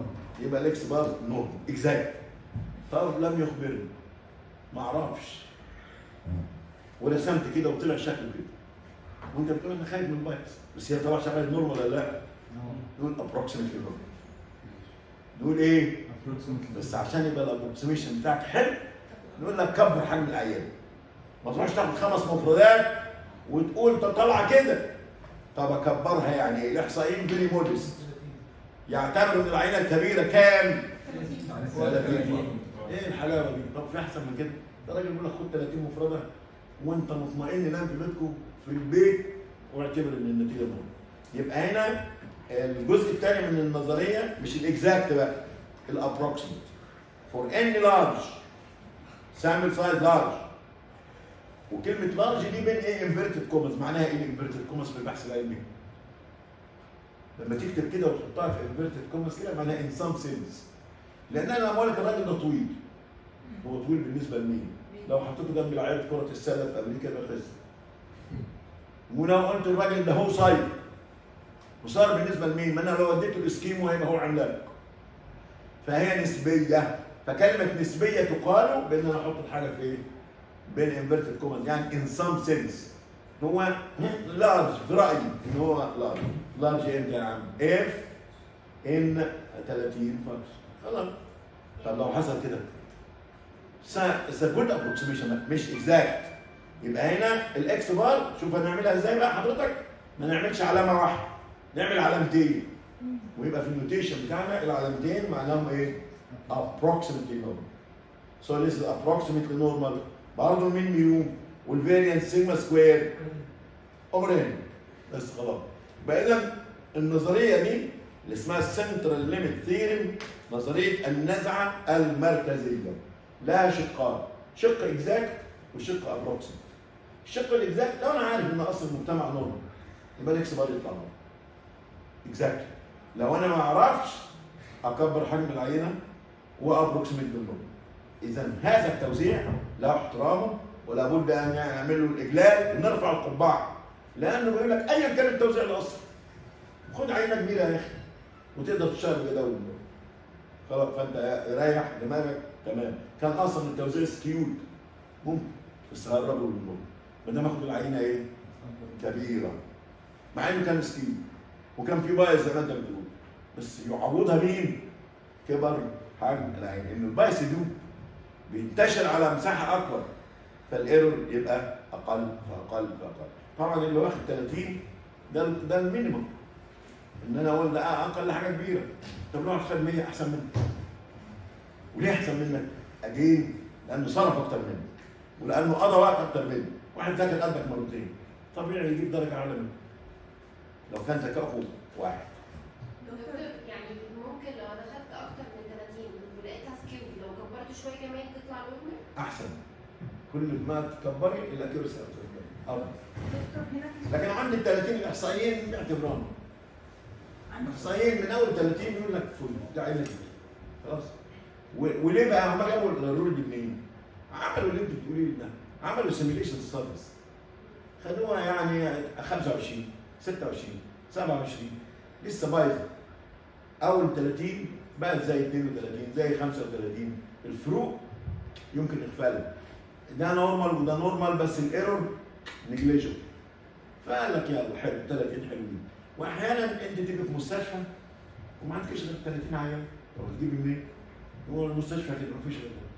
يبقى الاكس بار نورمال اكزاكت طب لم يخبرني ما اعرفش ورسمت كده وطلع شكله كده وانت بتقول انا خايف من البايس بس هي طبعا شغال نورمال ولا لا؟ نقول ابروكسيمتلي نورمال نقول ايه؟ بس عشان يبقى الابروكسيميشن بتاعك حلو نقول لك كبر حجم العيان ما تروحش تاخد خمس مفردات وتقول طب طالعه كده طب اكبرها يعني ايه؟ الاحصائيين فيري مودست يعتبروا ان العينه الكبيره كام؟ ولا في ايه الحلاوه دي؟ طب في احسن من كده؟ ده راجل بيقول لك خد 30 مفرده وانت مطمئن نام في بيتكم في البيت واعتبر ان النتيجه نورمال. يبقى هنا الجزء الثاني من النظريه مش الاكزاكت بقى الابروكسيمت فور اني لارج سامبل سايز لارج وكلمه لارج دي بين ايه انفيرتد كوماز معناها ايه انفيرتد كوماز في البحث العلمي؟ لما تكتب كده وتحطها في انفيرتد كوماز كده معناها ان سام سينس لان انا لما اقول لك الراجل ده طويل هو طويل بالنسبه لمين؟ لو حطيته جنب لعيبه كره السله في امريكا يبقى خس ولو قلت الراجل ده هو صاير وصار بالنسبه لمين؟ ما انا لو وديته الاسكيمو هيبقى هو عملاق فهي نسبيه فكلمه نسبيه تقال بان انا احط الحاجه في ايه؟ بين انفيرتد كوماز يعني ان سام سنس هو لارج في رايي ان هو لارج لارج امتى يا عم؟ اف ان 30 فاكس خلاص طب لو حصل كده اتس جود ابروكسيميشن مش اكزاكت يبقى هنا الاكس بار شوف هنعملها ازاي بقى حضرتك ما نعملش علامه واحده نعمل علامتين ويبقى في النوتيشن بتاعنا العلامتين معناهم ايه؟ approximately normal so this is approximately normal برضه من ميو والفاريانس سيجما سكوير اوفر ان بس خلاص يبقى اذا النظريه دي اللي اسمها السنترال ليميت ثيرم نظريه النزعه المركزيه لها شقان شق اكزاكت وشق ابروكسيمت الشق الاكزاكت لو انا عارف ان اصل المجتمع نورمال يبقى الاكس بار يطلع نورمال اكزاكت لو انا ما اعرفش اكبر حجم العينه وابروكسيميت بالنورمال اذا هذا التوزيع له احترامه ولا بد ان نعمل له الاجلال ونرفع القبعه لانه بيقول لك ايا كان التوزيع الاصلي خد عينه كبيره يا اخي وتقدر تشتغل بجدول خلاص فانت ريح دماغك تمام كان اصلا التوزيع سكيود ممكن بس هقربه للنور ما دام اخد العينه ايه؟ كبيره مع انه كان سكيود وكان في بايس زي ما انت بتقول بس يعوضها مين؟ كبر حجم العين ان البايس يدوب بينتشر على مساحه اكبر فالايرور يبقى اقل فاقل فاقل طبعا اللي واخد 30 ده ده المينيمم ان انا اقول ده اقل حاجه كبيره طب لو خد 100 احسن منك وليه احسن منك؟ اجين لانه صرف اكتر منك ولانه قضى وقت اكتر منك واحد ذاكر قدك مرتين طبيعي يجيب درجه اعلى منك لو كان ذكائه واحد دكتور يعني ممكن لو دخلت اكتر من 30 ولقيتها سكيو لو كبرت شويه كمان تطلع نورمال احسن كل ما تكبري الاكيورسي افضل دكتور هنا في لكن عند ال 30 الاحصائيين بيعتبرون الاحصائيين من اول 30 يقول لك فل ده عينك خلاص و- وليه بقى هم جابوا الرول دي منين؟ عملوا اللي انت بتقوليه ده عملوا سيميليشن ستاديز خدوها يعني 25 26 27 لسه بايظه اول 30 بقت زي 32 زي 35 الفروق يمكن اغفالها ده نورمال وده نورمال بس الايرور نجليجبل فقال لك يلا حلو 30 حلوين واحيانا انت تبقى في مستشفى وما عندكش غير 30 عيان طب هتجيب منين؟ هو المستشفى كده مفيش غير ده.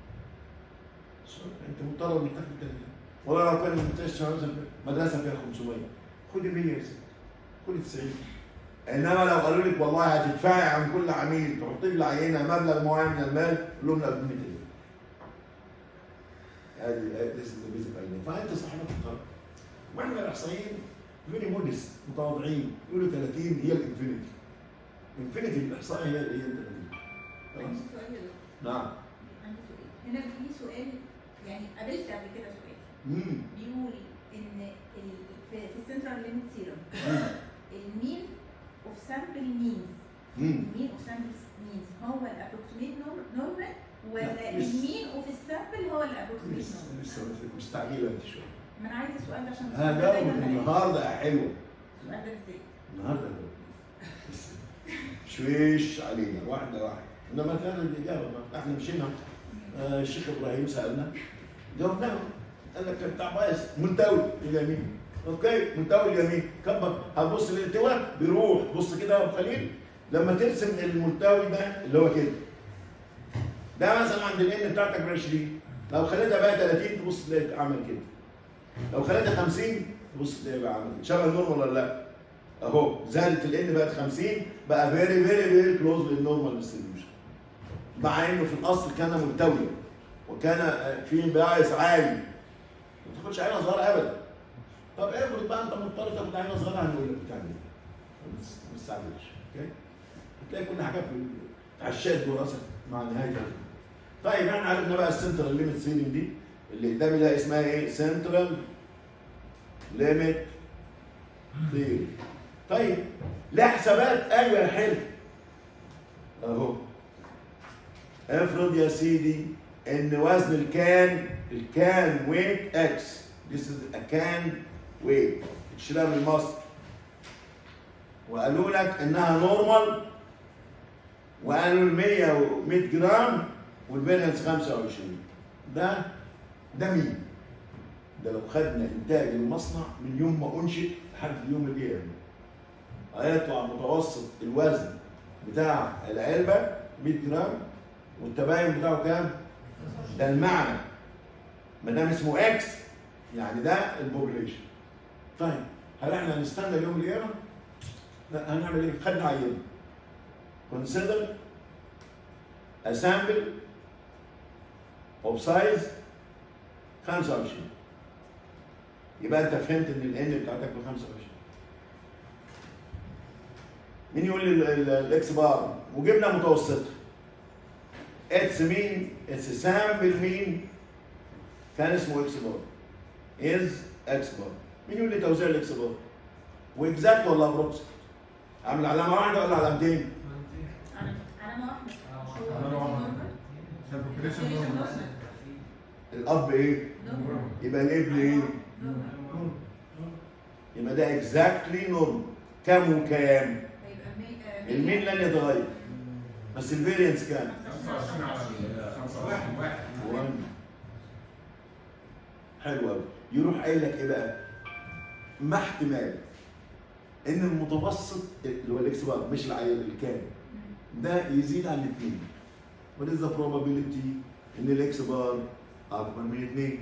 انت مضطر انك تاخد 30 ولا لو كان المستشفى مثلا مدرسه فيها 500 خدي 100 يا ستي خدي 90 انما لو قالوا لك والله هتدفعي عن كل عميل تحطي لي العينه مبلغ معين من المال قول لهم لا ب 100 جنيه هذه هذه ليست بيزك ايديا فانت صاحبة القرار واحنا الاحصائيين فيري مودست متواضعين يقولوا 30 هي الانفينيتي انفينيتي الاحصائي هي هي ال 30 عندي خلاص سؤال يا دكتور نعم عندي سؤال هنا في سؤال يعني قابلت قبل كده سؤال مم. بيقول ان ال- في في السنترال ليميت سيرم المين اوف سامبل مينز مم. المين اوف سامبل مينز هو الابروكسيميت نورمال ولا لا، لسه. المين اوف السامبل هو الابروكسيميت لسه نورمال لسه مستعجله انت شويه ما انا عايزه السؤال ده عشان السؤال ده هذا دايما بلاقيه. النهارده حلوه السؤال ده ازاي؟ النهارده حلوة. بس شويش علينا واحده واحده انما كان الاجابه ما احنا مشينا آه الشيخ ابراهيم سالنا جاوبناه قال لك بتاع بايظ ملتوي اليمين اوكي ملتوي اليمين كبر هتبص للالتواء بيروح بص كده يا ابو خليل لما ترسم الملتوي ده اللي هو كده ده مثلا عند الان بتاعتك ب 20 لو خليتها بقى 30 تبص تلاقي عمل كده لو خليتها 50 تبص تلاقي بقى عمل كده شبه النورمال ولا لا؟ اهو زادت الان بقت 50 بقى فيري فيري فيري كلوز للنورمال ديستريبيوشن مع انه في الاصل كان ملتويا وكان آه، في باعث عالي ما تاخدش عينه صغيره ابدا طب افرض بقى انت مضطر تاخد عينه صغيره هنقول لك بتعمل ايه ما تس- ما تستعجلش اوكي هتلاقي كل حاجه في عشاء دراسه مع نهايه الفيلم. طيب احنا عرفنا بقى السنترال ليميت سيرينج دي اللي قدامي ده اسمها ايه؟ سنترال ليميت ثيوري طيب لها حسابات ايوه يا حلو اهو افرض يا سيدي ان وزن الكان الكان ويت اكس This is a can weight تشتريها من مصر وقالوا لك انها نورمال وقالوا ال 100 و 100 جرام والفيرنس 25 ده ده مين؟ ده لو خدنا انتاج المصنع من يوم ما انشئ لحد اليوم اللي جاي هيطلع متوسط الوزن بتاع العلبه 100 جرام والتباين بتاعه كام؟ ده المعنى ما دام اسمه اكس يعني ده البوبليشن طيب هل احنا هنستنى اليوم اللي جاي؟ لا هنعمل ايه؟ خدنا عينه consider a sample of size 25 يبقى انت فهمت ان الان بتاعتك ب 25 مين يقول لي ال- ال- الاكس بار وجبنا متوسطها اتس مين اتس سامبل مين كان اسمه اكس بار از اكس بار مين يقول لي توزيع الاكس بار واكزاكت ولا ابروكس عامل علامه واحده ولا علامتين على علامة واحدة علامة واحدة. عشان البوبيليشن نورمال بس الاب ايه يبقى الابن ايه يبقى ده اكزاكتلي نورمال كام وكام هيبقى مي- آه، المين لن يتغير بس الفيرينس كام 25 على 5 واحد واحد واحد. حلو قوي يروح قايل لك ايه بقى ما احتمال ان المتوسط اللي هو الاكس بار مش العيل الكام ده يزيد عن الاثنين what is the probability ان الاكس بار اكبر من اثنين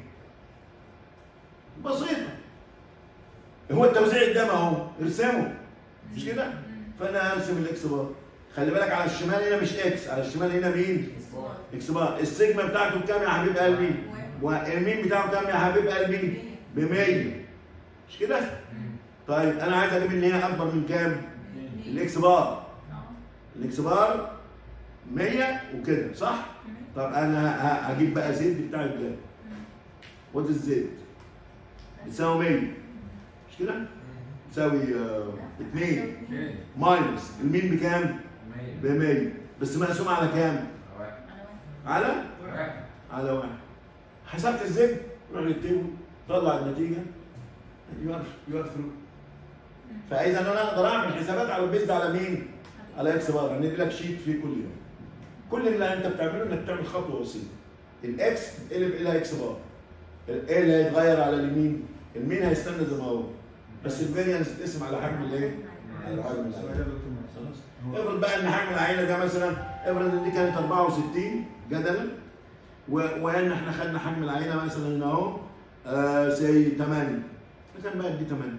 بسيطه هو التوزيع قدام اهو ارسمه مش كده فانا ارسم الاكس بار خلي بالك على الشمال هنا مش اكس على الشمال هنا مين اكس بار السيجما بتاعته بكام يا حبيب قلبي والمين بتاعه كام يا حبيب قلبي ب 100 مش كده طيب انا عايز اجيب ان هي اكبر من كام الاكس بار الاكس بار 100 وكده صح طب انا ه- هجيب بقى زد بتاع الجاب وات الزد بتساوي 100 مش كده بتساوي 2 ماينس المين بكام ب 100 بس مقسوم على كام على على واحد حسبت الزد روح للتيبل طلع النتيجه يو ار يو ار ثرو فاذا انا اقدر اعمل حسابات على البيز ده على مين؟ على اكس بار هندي لك شيت فيه كل يوم كل اللي انت بتعمله انك تعمل خطوه بسيطه الاكس تتقلب الى اكس بار الايه اللي هيتغير على اليمين المين هيستنى زي ما هو بس الفاريانس تقسم على حجم الايه؟ على حجم سؤال العينه يا دكتور معلش. خلاص افرض بقى ان حجم العينه ده مثلا افرض ان دي كانت 64 جدلا و- وان احنا خدنا حجم العينه مثلا اهو آه زي 8 فكان بقى دي 8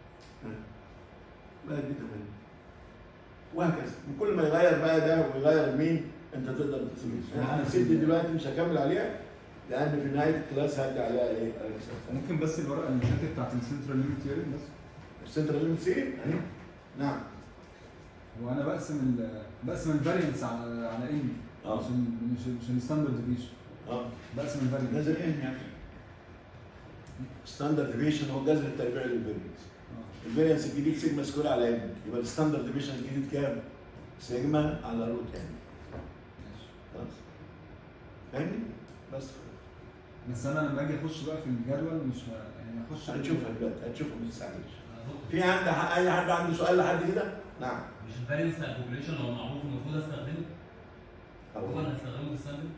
بقى دي 8 وهكذا وكل ما يغير بقى ده ويغير مين انت تقدر تسوي انا سبت دلوقتي مش هكمل عليها لان في نهايه الكلاس هدي عليها ايه؟ ممكن بس الورقه اللي فاتت بتاعت السنترال ليميت ثيوري بس السنترال ليميت سي اهي نعم وانا بقسم ال بقسم الفارينس على على ان اه عشان مش مش الستاندرد ديفيشن اه بقسم الفارينس جذر ايه يعني؟ ستاندرد ديفيشن هو جذر التربيع للفيرينس الفيرينس الجديد سيجما سكوير على ان يبقى الستاندرد ديفيشن الجديد كام؟ سيجما على روت ان خلاص فاهمني؟ بس بس انا لما اجي اخش بقى في الجدول مش ه- يعني اخش هتشوفها دلوقتي هتشوفها ما تستعجلش في عند اي حد عنده سؤال لحد كده؟ نعم مش الفارينس بتاع البوبوليشن لو معروف المفروض استخدمه هو انا هستخدمه في السامبل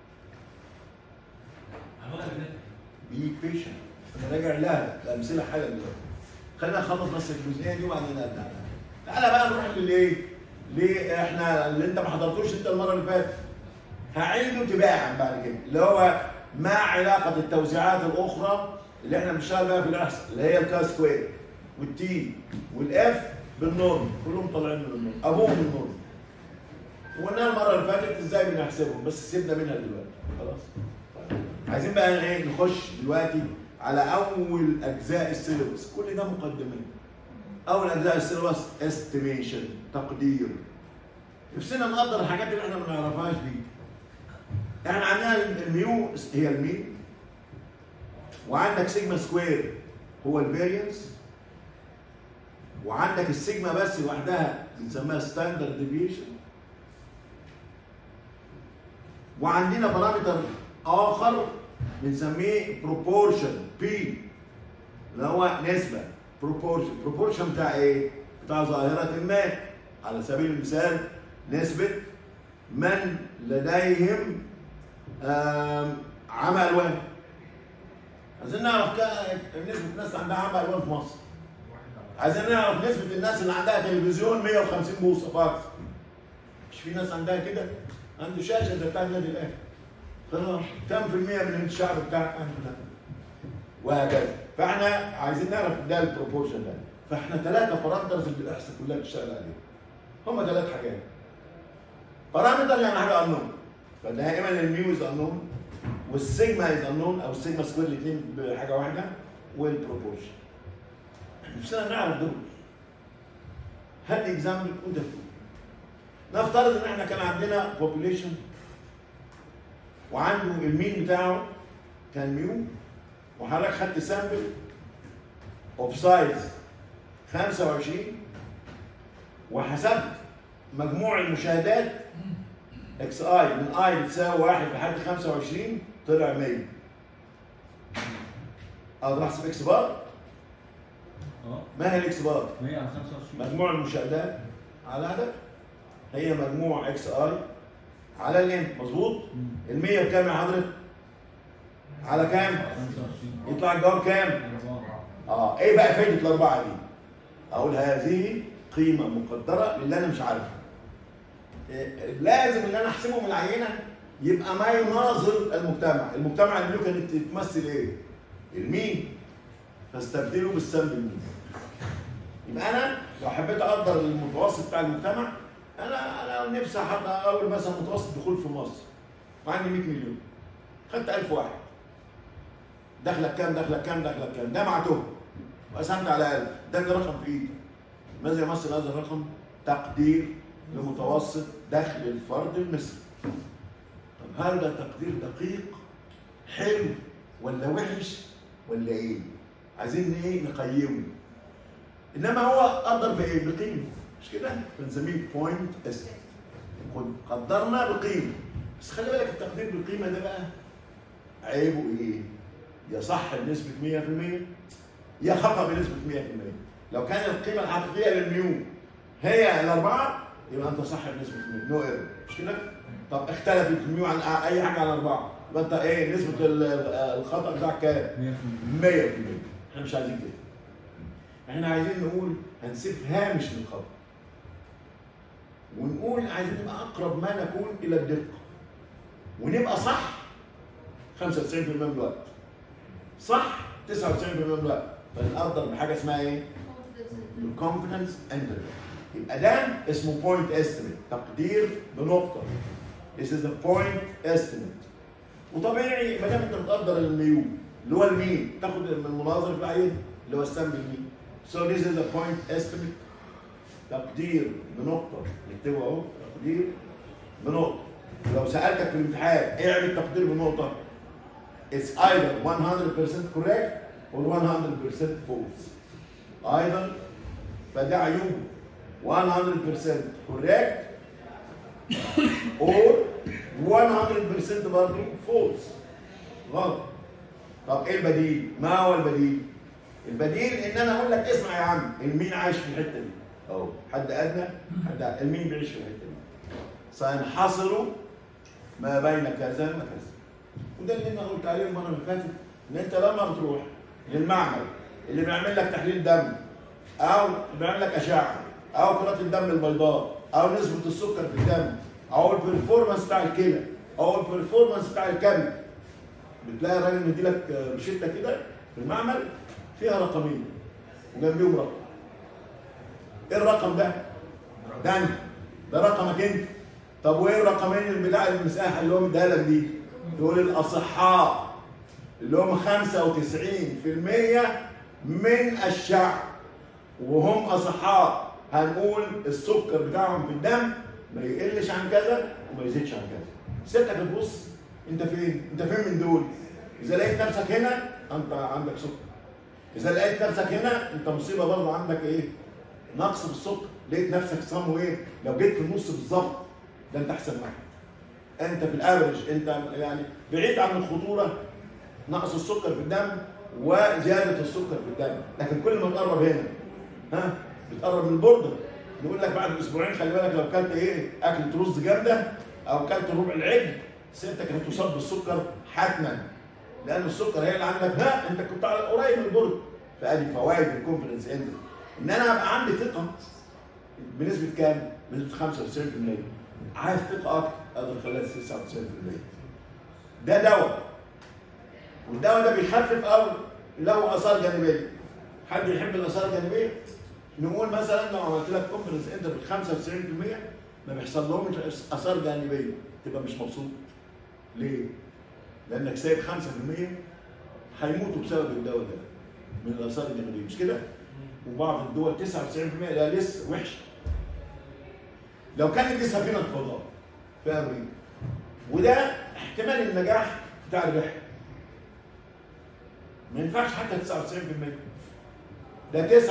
على الوقت ده بي بيشن انا راجع لها الامثله حالا دلوقتي خلينا نخلص بس الجزئيه دي وبعدين نرجع تعالى بقى نروح للايه؟ ليه احنا اللي انت ما حضرتوش انت المره اللي فاتت هعيده تباعا بعد كده اللي هو ما علاقه التوزيعات الاخرى اللي احنا بنشتغل بيها في الاحصاء اللي هي الكا سكوير والتي والاف بالنورم كلهم طالعين من النورم ابوهم من النورم وقلنا المره اللي فاتت ازاي بنحسبهم بس سيبنا منها دلوقتي خلاص طيب. عايزين بقى ايه نخش دلوقتي على اول اجزاء السيلبس كل ده مقدمات اول اجزاء السيلبس استيميشن تقدير نفسنا نقدر الحاجات اللي احنا ما نعرفهاش دي احنا عندنا الميو هي المين وعندك سيجما سكوير هو الفاريانس وعندك السيجما بس لوحدها بنسميها ستاندرد ديفيشن وعندنا بارامتر اخر بنسميه بروبورشن بي اللي هو نسبه بروبورشن بروبورشن بتاع ايه؟ بتاع ظاهره ما على سبيل المثال نسبه من لديهم آم، عمى الوان عايزين نعرف كا- نسبه الناس اللي عندها عمى الوان في مصر عايزين نعرف نسبه الناس اللي عندها تلفزيون 150 بوصه فقط مش في ناس عندها كده عنده شاشه زي بتاع النادي الاهلي خلاص كم في المية من الشعب بتاعك عنده ده وهكذا فاحنا عايزين نعرف ده البروبورشن ده فاحنا ثلاثه بارامترز اللي الاحصاء كلها بتشتغل عليهم هم ثلاث حاجات بارامتر يعني حاجه انون فدائما الميو از انون والسيجما از انون او السيجما سكوير الاثنين بحاجه واحده والبروبورشن نفسنا نعرف دول هات اكزامبل وانت تقول نفترض ان احنا كان عندنا population وعنده المين بتاعه كان ميو وحضرتك خدت سامبل اوف سايز 25 وحسبت مجموع المشاهدات اكس اي من اي بتساوي 1 لحد 25 طلع 100 اقدر احسب اكس بار اه ما هي الاكس بار؟ 100 على 25 مجموع المشاهدات على هدف هي مجموع اكس اي على الان مظبوط مم. ال 100 بكام يا حضرتك؟ على كام؟ 25 يطلع الجواب كام؟ أربعة. اه ايه بقى فايده الاربعه دي؟ اقول هذه قيمه مقدره للي انا مش عارفه. إيه، لازم ان انا احسبه من العينه يبقى ما يناظر المجتمع، المجتمع اللي له كانت تمثل ايه؟ المين؟ فاستبدله بالسلب المين. يبقى انا لو حبيت اقدر المتوسط بتاع المجتمع انا انا نفسي احط اول مثلا متوسط دخول في مصر وعندي 100 مليون خدت 1000 واحد دخلك كام دخلك كام دخلك كام جمعتهم وقسمت على 1000 ده اللي رقم في ايدي ماذا يمثل هذا الرقم تقدير لمتوسط دخل الفرد المصري طب هل ده تقدير دقيق حلو ولا وحش ولا ايه عايزين ايه نقيمه انما هو قدر بايه بقيمه مش كده بنسميه بوينت اس قدرنا بقيمه بس خلي بالك التقدير بالقيمه ده بقى عيبه ايه يا صح بنسبه 100% يا خطا بنسبه 100% لو كان القيمه الحقيقيه للميو هي الاربعه يبقى انت صح بنسبه 100 نو ايرور مش كده طب اختلفت الميو عن اي حاجه عن اربعه يبقى انت ايه نسبه ال- الخطا بتاعك كام 100% 100% احنا مش عايزين كده احنا عايزين نقول هنسيب هامش للخطأ ونقول عايزين نبقى اقرب ما نكون الى الدقه ونبقى صح 95% من الوقت صح 99% من الوقت فنقدر بحاجه اسمها ايه؟ الكونفدنس انترفال يبقى ده اسمه بوينت استيميت تقدير بنقطه This is a point estimate وطبيعي ما دام انت بتقدر الميو اللي هو المين تاخد من المناظر في العين اللي هو السم المين So this is a point estimate تقدير بنقطة نكتبه اهو تقدير بنقطة لو سألتك في الامتحان ايه يعني التقدير بنقطة؟ It's either 100% correct or 100% false. ايضا فده عيوبه 100% correct or 100% برضه false غلط طب ايه البديل؟ ما هو البديل؟ البديل ان انا اقول لك اسمع يا عم المين عايش في الحته دي اهو حد ادنى حد أدنى. المين بيعيش في الحته دي سينحصر ما بين كذا وكذا وده اللي انا قلت عليه المره اللي فاتت ان انت لما بتروح للمعمل اللي بيعمل لك تحليل دم او بيعمل لك اشعه او كرات الدم البيضاء او نسبه السكر في الدم او البرفورمانس بتاع الكلى او البرفورمانس بتاع الكبد بتلاقي الراجل مديلك روشته كده في المعمل فيها رقمين وجنبيهم رقم ايه الرقم ده؟ ده انت ده رقمك انت طب وايه الرقمين اللي بتاع المساحه اللي هو مديها لك دي؟ دول الاصحاء اللي هم 95% من الشعب وهم اصحاء هنقول السكر بتاعهم في الدم ما يقلش عن كذا وما يزيدش عن كذا ستك تبص انت فين؟ انت فين من دول؟ اذا لقيت نفسك هنا انت عندك سكر اذا لقيت نفسك هنا انت مصيبه برضه عندك ايه؟ نقص في السكر لقيت نفسك صمو ايه؟ لو جيت في النص بالظبط ده انت احسن واحد انت في الافرج انت يعني بعيد عن الخطوره نقص السكر في الدم وزياده السكر في الدم لكن كل ما تقرب هنا ها بتقرب من البوردر نقول لك بعد اسبوعين خلي بالك لو كلت ايه اكله رز جامده او كلت ربع العجل ستك هتصاب بالسكر حتما لان السكر هي اللي عندك ها انت كنت على- قريب من البوردر فادي فوائد الكونفدنس اندر ان انا ابقى عندي ثقه بنسبه كام؟ بنسبه 95% عايز ثقه اكتر اقدر اخليها 99% ده دواء والدواء ده بيخفف او له اثار جانبيه حد يحب الاثار الجانبيه؟ نقول مثلا لو عملت لك كونفدنس انت ب 95% ما بيحصل لهمش اثار جانبيه تبقى مش مبسوط ليه؟ لانك سايب 5% هيموتوا بسبب الدواء ده من الاثار الجانبيه مش كده؟ وبعض الدول 99% لا لسه وحشه لو كانت دي سفينه فضاء في امريكا وده احتمال النجاح بتاع الرحله ما ينفعش حتى 99% ده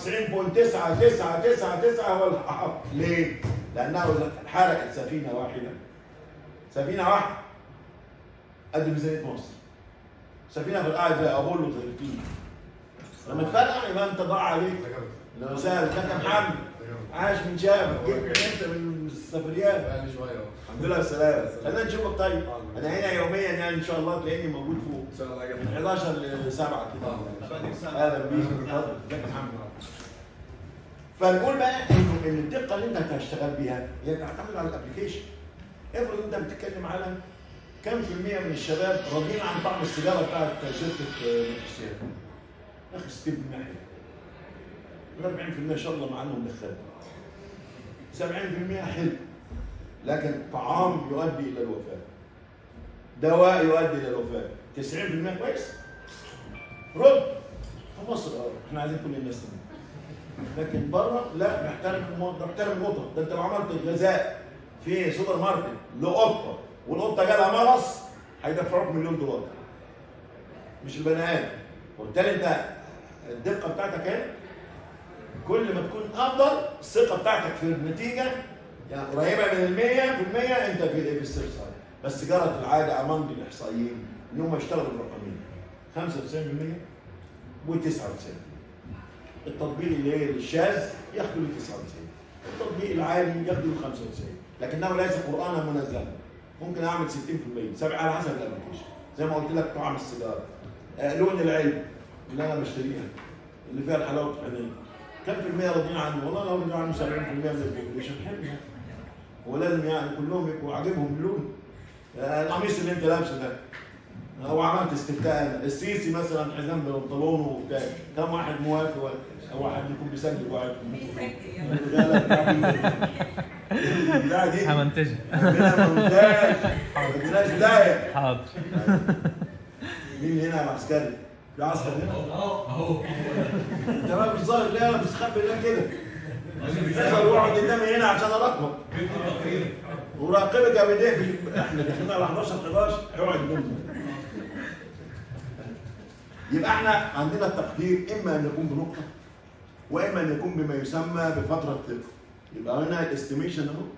99.9999 هو الحق ليه؟ لانه اذا حرقت سفينه واحده سفينه واحده قد ميزانيه مصر سفينه في القاعد زي ابولو 13 لما تفرقع يبقى انت ضاع عليك لو سهل ده كان حمل عاش من شاف جيت من انت من السفريات بقى لي شويه اهو الحمد لله على السلامه خلينا نشوفك طيب انا هنا يوميا يعني ان شاء الله تلاقيني موجود فوق ان شاء الله يا من جماعه 11 ل 7 كده اهلا بيك اتفضل ازيك يا محمد فنقول بقى انه ان الدقه اللي انت هتشتغل بيها هي تعتمد على الابلكيشن افرض انت بتتكلم على كم في المية من الشباب راضيين عن طعم السيجاره بتاعت شركه آه، نفسيات يا اخي 60% حلو ال 40% ان شاء الله معاهم دخان 70% حلو لكن طعام يؤدي الى الوفاه دواء يؤدي الى الوفاه 90% كويس رد في مصر اه احنا عايزين كل الناس تموت لكن بره لا نحترم الموت نحترم القطه ده انت لو عملت غذاء في سوبر ماركت لقطه والقطه جالها مرض هيدفعوك مليون دولار مش البني ادم وبالتالي انت الدقه بتاعتك ايه كل ما تكون افضل الثقه بتاعتك في النتيجه يعني قريبه من المية في المية انت في في السيرسايد بس جرت العاده امام الاحصائيين ان هم يشتغلوا برقمين 95% و99 التطبيق اللي هي الشاذ ياخدوا له 99 التطبيق العالي ياخدوا له 95 لكنه ليس قرانا منزلا ممكن اعمل 60% سبع على حسب الابلكيشن زي ما قلت لك طعم السيجاره آه، لون العلب اللي انا بشتريها اللي فيها الحلاوه الطحينيه كم في المية راضيين عنه؟ والله لو راضيين عنه 70% من البوبوليشن حلو يعني. هو لازم يعني كلهم يبقوا عاجبهم اللون آه، القميص اللي انت لابسه ده هو عملت استفتاء السيسي مثلا حزام بنطلونه وبتاع كم واحد موافق ولا أو واحد يكون بيسجل واحد بيسجل لا دي همنتجها عندنا مونتاج ما بدناش داعي حاضر مين هنا يا عسكري؟ في عسكري هنا؟ اهو اهو انت ما مش ظاهر ليه انا مستخبي ليه كده؟ دخل واقعد قدامي هنا عشان اراقبك وراقبك يا بديه احنا داخلين على 11 11 اوعى تنام يبقى احنا عندنا التقدير اما ان يكون بنقطه واما ان يكون بما يسمى بفتره ثقه يبقى هنا الاستيميشن اهو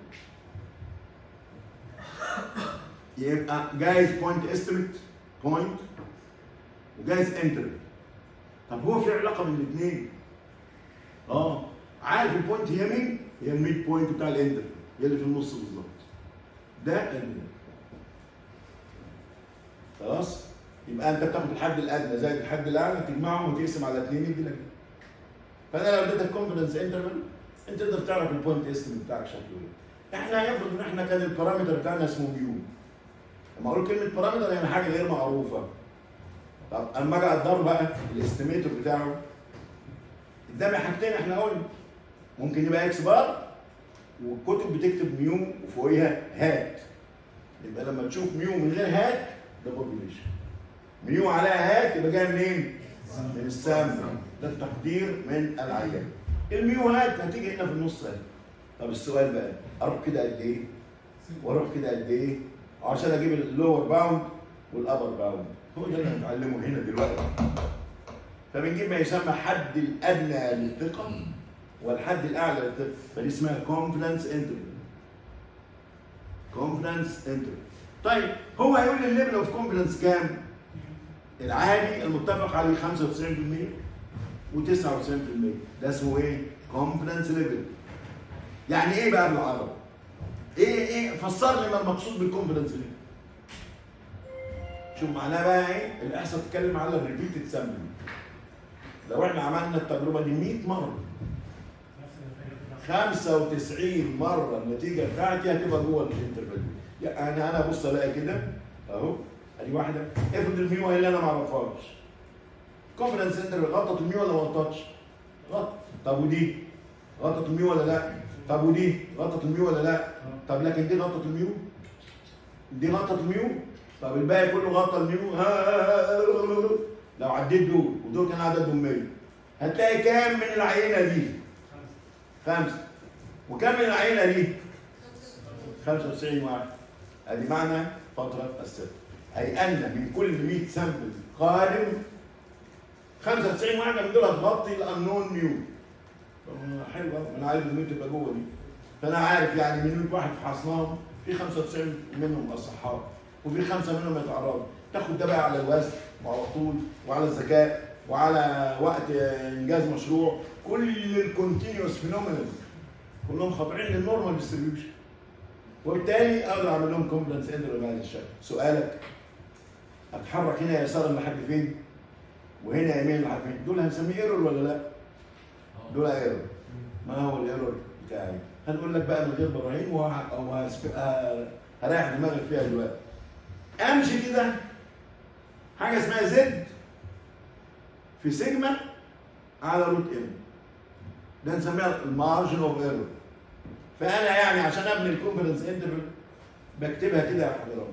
يبقى جايز بوينت استيميت بوينت وجايز انتر طب هو في علاقه بين الاثنين اه عارف البوينت هي مين؟ هي الميد بوينت بتاع الاندر هي اللي في النص بالظبط ده ال- خلاص يبقى انت بتاخد الحد الادنى زائد الحد الاعلى تجمعهم وتقسم على اثنين يدي لك فانا لو اديتك كونفدنس انترفال انت تقدر تعرف البوينت استيميت بتاعك شكله ايه احنا هيفرض ان احنا كان البارامتر بتاعنا اسمه ميو لما اقول كلمه بارامتر يعني حاجه غير معروفه طب اما اجي اقدر بقى الاستيميتور بتاعه قدامي حاجتين احنا قلنا ممكن يبقى اكس بار والكتب بتكتب ميو وفوقيها هات يبقى لما تشوف ميو من غير هات ده بوبيوليشن ميو عليها هات يبقى جاي منين؟ من السام ده التقدير من العيان الميو هات هتيجي هنا في النص اهي طب السؤال بقى اروح كده قد ايه؟ واروح كده قد ايه؟ عشان اجيب اللور باوند والابر باوند هو ده اللي هنتعلمه هنا دلوقتي فبنجيب ما يسمى حد الادنى للثقه والحد الاعلى للثقه فدي اسمها كونفدنس انترفال كونفدنس انترفال طيب هو هيقول لي الليفل اوف كونفدنس كام؟ العادي المتفق عليه 95% و99% ده اسمه ايه؟ كونفدنس ليفل يعني ايه بقى بالعربي؟ ايه ايه فسر لي ما المقصود بالكونفدنس ليفل شوف معناه بقى ايه؟ الاحصاء بتتكلم على الريبيتد سامبل لو احنا عملنا التجربه دي 100 مره 95 مره النتيجه بتاعتي هتبقى جوه الانترفال يعني انا ابص الاقي كده اهو ادي واحده افرض الميو اللي انا ما اعرفهاش كونفدنس انترفال غطت الميو ولا ما غطتش؟ غطت طب ودي غطت الميو ولا لا؟ طب ودي غطت الميو ولا لا؟ طب لكن دي غطت الميو؟ دي غطت الميو؟ طب الباقي كله غطى الميو ها ها ها لو عديت دول ودول كان عددهم 100 هتلاقي كام من العينه دي؟ خمسه وكم من العينه دي؟ 95 واحد ادي معنى فتره الست اي ان من كل 100 سامبل قادم 95 واحده من دول هتغطي الانون نيو طب حلو قوي انا عايز المية تبقى جوه دي فانا عارف يعني من 100 واحد فحصناهم في 95 منهم اصحاء وفي خمسه منهم يتعرضوا تاخد ده بقى على الوزن وعلى الطول وعلى الذكاء وعلى وقت انجاز مشروع كل الكونتينوس فينومينال كلهم خاضعين للنورمال ديستريبيوشن وبالتالي اقدر اعمل لهم كومبلنس اندر بهذا الشكل سؤالك اتحرك هنا يسارا لحد فين وهنا يمين لحد فين دول هنسميه ايرور ولا لا دول ايرور ما هو الايرور بتاعي هنقول لك بقى من غير براهين وه- وهسب- ه- هريح دماغك فيها دلوقتي امشي كده حاجه اسمها زد في سيجما على روت ام ده نسميها المارجن اوف ايرور فانا يعني عشان ابني الكونفدنس انترفال بكتبها كده يا حضرتك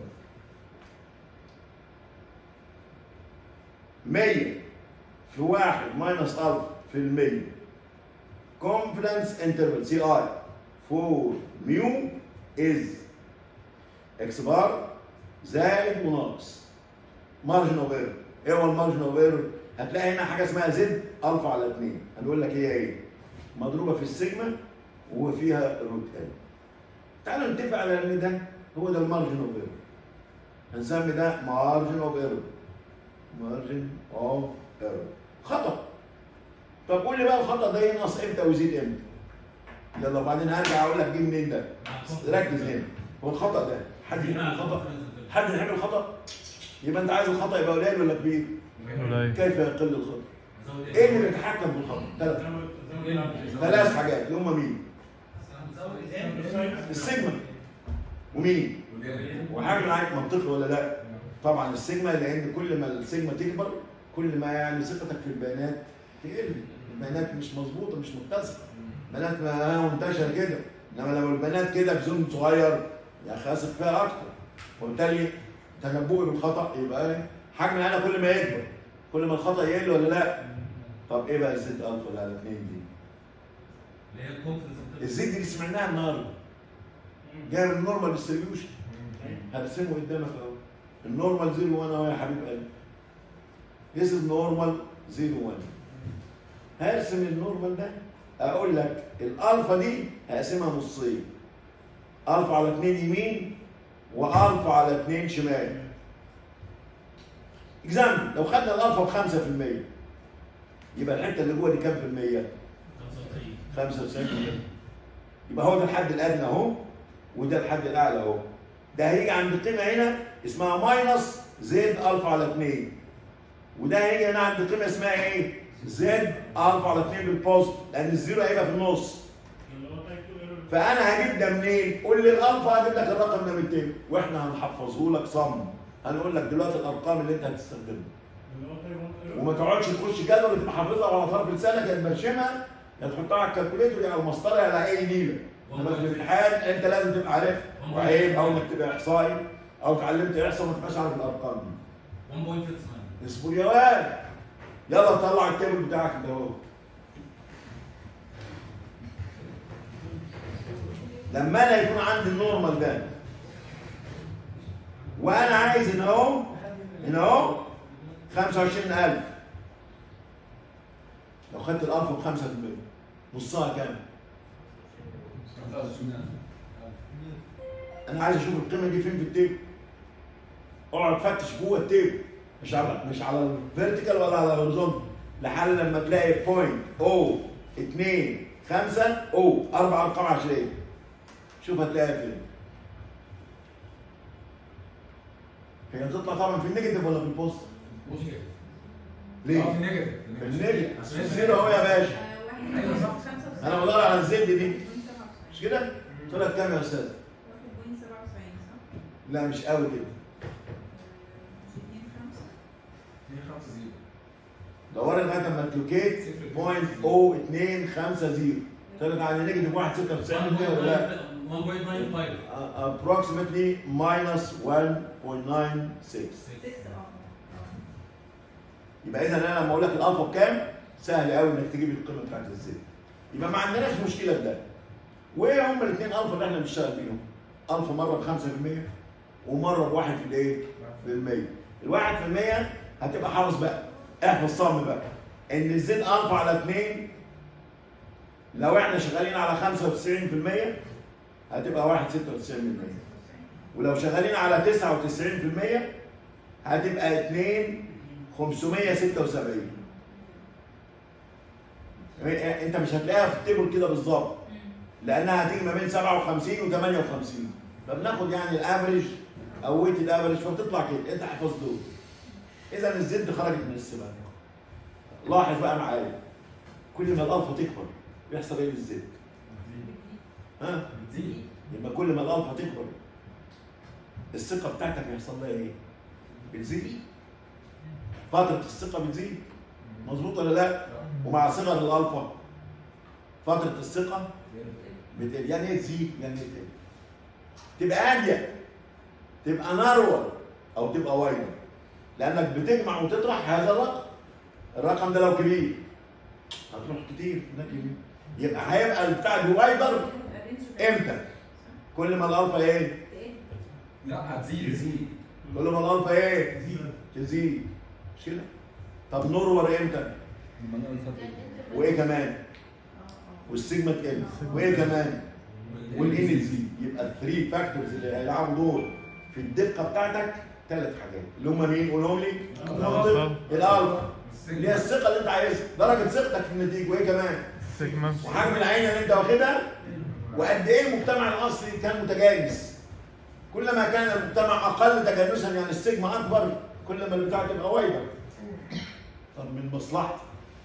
100 في 1 ماينس 1000 في المية confidence interval سي اي for ميو is اكس بار زائد وناقص مارجن اوف ايرور ايه هو المارجن اوف ايرور؟ هتلاقي هنا حاجه اسمها زد الفا على 2 هنقول لك هي ايه؟ مضروبه في السيجما وفيها روت ال تعالوا نتفق على ان ده هو ده المارجن اوف ايرور هنسمي ده مارجن اوف ايرور مارجن اوف ايرور خطا طب قول لي بقى الخطا ده ينقص امتى ويزيد امتى؟ يلا وبعدين هرجع اقول لك جه منين ده ركز هنا هو الخطا ده حد يحب الخطا؟ حد يحب الخطا؟ يبقى انت عايز الخطا يبقى قليل ولا كبير؟ قليل. كيف يقل الخطا؟ ايه اللي بيتحكم في الخطا؟ ثلاث ثلاث حاجات اللي هم مين؟ السيجما ومين؟ وحاجه معاك منطقي ولا لا؟ طبعا السيجما لان كل ما السيجما تكبر كل ما يعني ثقتك في البيانات تقل البيانات مش مظبوطه مش متسقه البيانات ما منتشره كده انما لو البيانات كده في زون صغير يا اخي اثق فيها اكتر وبالتالي تنبؤي بالخطا يبقى ايه؟ حجم العينه كل ما يكبر كل ما الخطا يقل ولا لا؟ طب ايه بقى الزد الفا اللي على الاثنين دي؟ اللي هي الكونفدنس الزد دي سمعناها النهارده جايه من النورمال ديستريبيوشن هرسمه قدامك اهو النورمال 0 1 اهو يا حبيب قلبي This is normal 0 1 هرسم النورمال ده اقول لك الالفا دي هقسمها نصين الفا على 2 يمين والفا على 2 شمال اكزامبل لو خدنا الالفا ب 5% يبقى الحته اللي جوه دي كام في المية؟ 95% يبقى هو ده الحد الادنى اهو وده الحد الاعلى اهو ده هيجي عند قيمه هنا اسمها ماينس زد الفا على 2 وده هيجي هنا عند قيمه اسمها ايه؟ زد الفا على 2 بالبوزيتيف لان الزيرو هيبقى في النص فانا هجيب ده منين؟ قول لي الالفا هجيب لك الرقم ده من التيبل واحنا هنحفظه لك صم هنقول لك دلوقتي الارقام اللي انت هتستخدمها وما تقعدش تخش جدول وتبقى حافظها على طرف لسانك يا تبرشمها يا تحطها على الكالكوليتور يا على المسطره يا على اي نيله انما في الامتحان انت لازم تبقى عارف وعيب او انك تبقى احصائي او اتعلمت احصاء وما تبقاش عارف الارقام دي 1.69 اصبر يا واد يلا طلع التيبل بتاعك ده اهو لما انا يكون عندي النورمال ده وانا عايز هنا اهو هنا اهو 25000 لو خدت الالفا ب 5% نصها كام؟ انا عايز اشوف القيمه دي فين في التيبل اقعد فتش جوه التيبل مش على مش على الفيرتيكال ولا على الهوريزونتال لحد لما تلاقي بوينت او 2 5 او اربع ارقام عشريه شوف هتلاقيها فين هي هتطلع طبعا في النيجاتيف ولا في البوست؟ بوزيتيف ليه؟ اه في نيجاتيف في النيجاتيف عشان الزيرو اهو يا باشا آه، واحد أيوة صح. خمسة وسبعين. انا بدور على الزد دي بوينت سبعة وسبعين. مش كده؟ طلعت كام يا استاذ؟ واحد بوينت سبعة وسبعين صح؟ لا مش قوي كده مش اتنين خمسة 2 5 0 دوري لغايه اما تلوكيت بوينت او 2 5 0 طلعت على نيجاتيف 1 96 ولا لا؟ 1.95 approximately minus 1.96 ستة اه يبقى اذا انا لما اقول لك الالفا بكام سهل قوي انك تجيب القيمه بتاعت الزد يبقى ما عندناش مشكله في ده وايه هم الاثنين الفا اللي احنا بنشتغل بيهم الفا مره ب 5% ومره بواحد في الايه في المية الواحد في المية هتبقى حافظ بقى احفظ صم بقى ان الزد الفا على 2 لو احنا شغالين على 95% هتبقى واحد 96% ولو شغالين على 99% هتبقى 2 576 يعني انت مش هتلاقيها في التيبل كده بالظبط لانها هتيجي ما بين 57 و 58 فبناخد يعني الافريج او ويت الافريج فبتطلع كده انت احفظ دول اذا الزد خرجت من السباق لاحظ بقى معايا كل ما الالفا تكبر بيحصل ايه للزد؟ ها؟ بتزيد يبقى كل ما الالفا تكبر الثقه بتاعتك هيحصل لها ايه؟ بتزيد فتره الثقه بتزيد مظبوط ولا لا؟ ومع صغر الالفا فتره الثقه بتقل يعني ايه تزيد؟ يعني ايه تقل؟ تبقى هاديه تبقى نروه او تبقى وايده لانك بتجمع وتطرح هذا الرقم الرقم ده لو كبير هتروح كتير هناك كبير يبقى هيبقى البتاع الوايدر امتى؟ كل ما الالفا ايه؟ لا هتزيد تزيد كل ما الالفا ايه؟ تزيد مش كده؟ طب نورور امتى؟ وايه كمان؟ والسيجما تقل وايه كمان؟ والان تزيد يبقى الثري فاكتورز اللي هيلعبوا دور في الدقه بتاعتك ثلاث حاجات اللي هم مين؟ قولهم لي الألفا. الالفا اللي هي الثقه اللي انت عايزها درجه ثقتك في النتيجه وايه كمان؟ سيجما وحجم العين اللي انت واخدها وقد ايه المجتمع الاصلي كان متجانس كلما كان المجتمع اقل تجانسا يعني السيجما اكبر كل ما البتاع تبقى وايدر طب من مصلحتي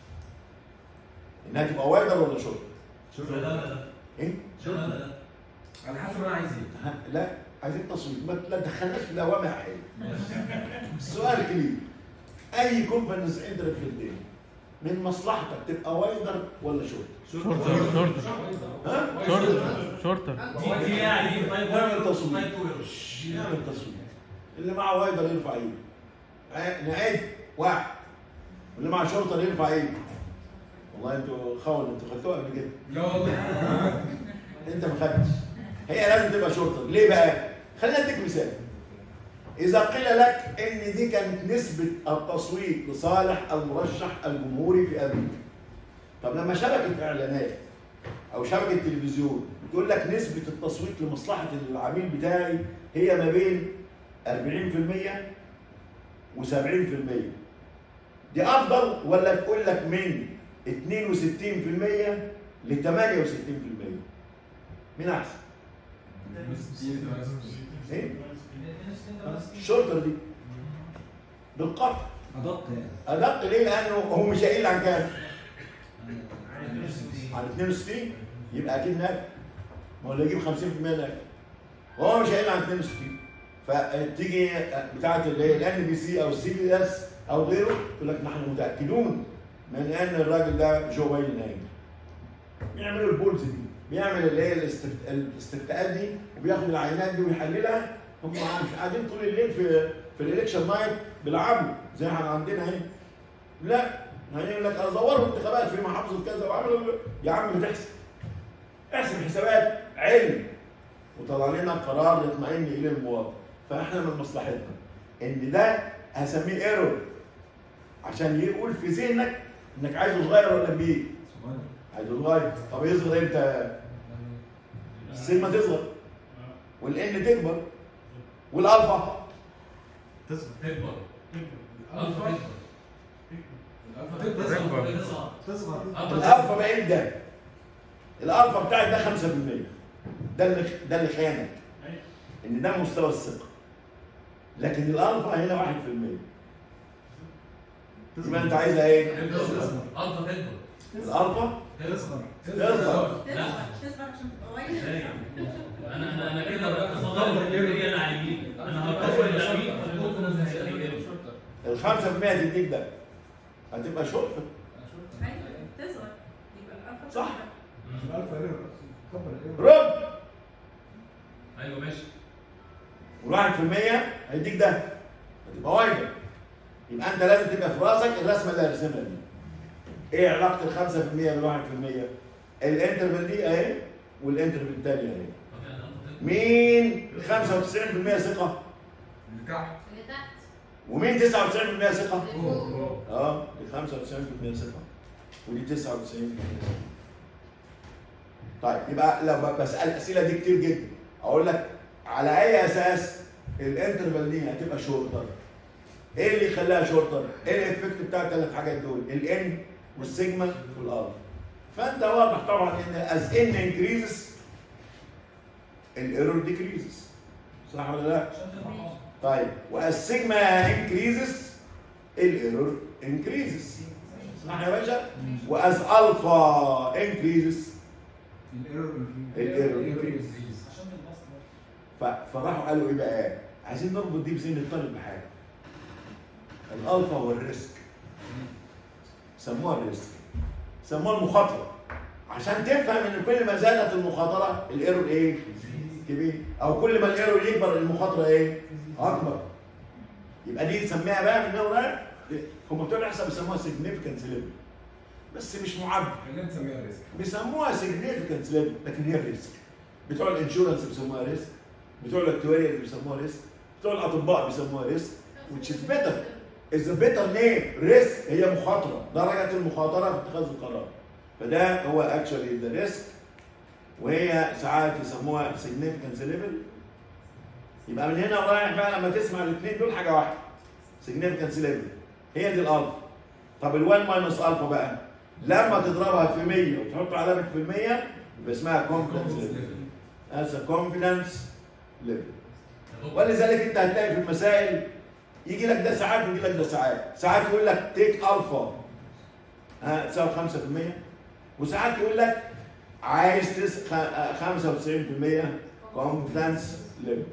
انها تبقى وايدر ولا شورت؟ لا لا لا ايه؟ لا لا لا على حسب انا عايز ايه ها، لا عايزين تصويت ما لا تدخلناش في دوامه يا حلو السؤال كبير اي كونفرنس انت في الدنيا من مصلحتك تبقى وايدر ولا شورت؟ شورتر شورتر ها؟ شورتر شورتر دي دي يعني طيب نعمل تصويت طيب طويل. نعمل تصويت اللي معاه وايدر يرفع ايده ع- نعد واحد واللي معاه شرطه يرفع ايده والله انتوا خول انتوا خدتوها قبل كده لا والله انت ما خدتش هي لازم تبقى شرطه ليه بقى؟ خلينا اديك مثال اذا قيل لك ان دي كانت نسبه التصويت لصالح المرشح الجمهوري في امريكا طب لما شبكه اعلانات او شبكه تلفزيون بتقول لك نسبه التصويت لمصلحه العميل بتاعي هي ما بين 40% و70% دي افضل ولا تقول لك من 62% ل 68% مين احسن؟ ايه؟ الشورتر دي بالقطع ادق يعني ادق ليه؟ لانه هو مش قايل عن كام؟ عن 62 عن 62 يبقى اكيد ناجح ما هو اللي يجيب 50% ناجح وهو مش قايل عن 62 فتيجي بتاعه اللي هي الان بي سي او السي بي اس او غيره يقول لك نحن متاكدون من ان الراجل ده جو بايدن ناجح بيعملوا البولز دي بيعمل اللي هي الاستفت- الاستفتاءات دي وبياخد العينات دي ويحللها هم مش قاعدين طول الليل في في الالكشن نايت بيلعبوا زي احنا عندنا هنا لا هيقول لك انا زوروا انتخابات في محافظه كذا وعملوا يا عم بتحسب احسب حسابات علم وطلع لنا قرار يطمئن اليه المواطن فاحنا من مصلحتنا ان ده هسميه ايرور عشان يقول في ذهنك انك عايزه صغير ولا كبير صغير عايزه صغير طب يصغر امتى السيجما تصغر والان تكبر والالفا تصغر تكبر الفا الفا تكبر الالفا تكبر تكبر. تصغر الالفا بعيد ده الالفا بتاعك ده 5% ده اللي ده اللي خانك ان ده مستوى الثقه لكن الالفا هنا 1% يبقى انت عايزها ايه؟ الفا تكبر الالفا تصغر تصغر تصغر تصغر عشان تبقى وايد انا انا انا كده بصغر الكبير انا على اليمين انا هكبر اليمين ال 5% هتديك ده هتبقى شرطه أيوة، تصغر يبقى الألفا صح. تصغر. الالفا ايرور كبر الايرور رد ايوه ماشي وال 1% هيديك ده هتبقى وايده يبقى انت لازم تبقى في راسك الرسمه اللي هرسمها دي ايه علاقه ال 5% بال 1%؟ الانترفال دي اهي والانترفال الثانيه اهي مين 95% ثقه اللي تحت اللي تحت ومين 99% ثقه؟ اللي فوق اه دي 95% ثقه ودي 99% ثقه طيب يبقى لو بسال الاسئله دي كتير جدا اقول لك على اي اساس الانترفال دي هتبقى شورتر ايه اللي يخليها شورتر؟ ايه الايفكت بتاع الثلاث حاجات دول؟ الان والسيجما والالفا فانت واضح طبعا ان از ان انكريزز الايرور ديكريزز صح ولا لا؟ طيب والسيجما انكريزز الايرور انكريزز صح يا باشا؟ واز الفا انكريزز الايرور الايرور increase. increases. عشان البسط ف- فراحوا قالوا ايه بقى؟ عايزين نربط دي بذهن الطالب بحاجه. الالفا والريسك. سموها الريسك. سموها المخاطره. عشان تفهم ان كل ما زادت المخاطره الايرور ايه؟ كبير او كل ما الايرور يكبر المخاطره ايه؟ اكبر. يبقى دي نسميها بقى من هنا هم بتوع الاحصاء بيسموها سيجنيفيكانس ليفل. بس مش معبر. خلينا نسميها ريسك بيسموها سيجنيفيكانس ليفل لكن هي ريسك بتوع الانشورنس بيسموها ريسك بتوع الاكتواريال بيسموها ريسك بتوع الاطباء بيسموها ريسك which is better is a better name ريسك هي مخاطره درجه المخاطره في اتخاذ القرار فده هو اكشولي ذا ريسك وهي ساعات يسموها سيجنيفيكانس ليفل يبقى من هنا ورايح بقى لما تسمع الاثنين دول حاجه واحده سيجنيفيكانس ليفل هي دي الالفا طب ال1 ماينس الفا بقى لما تضربها في 100 وتحط علامه في المية يبقى اسمها كونفدنس ليفل از كونفدنس ليفل ولذلك انت هتلاقي في المسائل يجي لك ده ساعات ويجي لك ده ساعات ساعات يقول لك تيك الفا ها تساوي 5% وساعات يقول لك عايز تس... خ- آه، 95% كونفدنس ليفل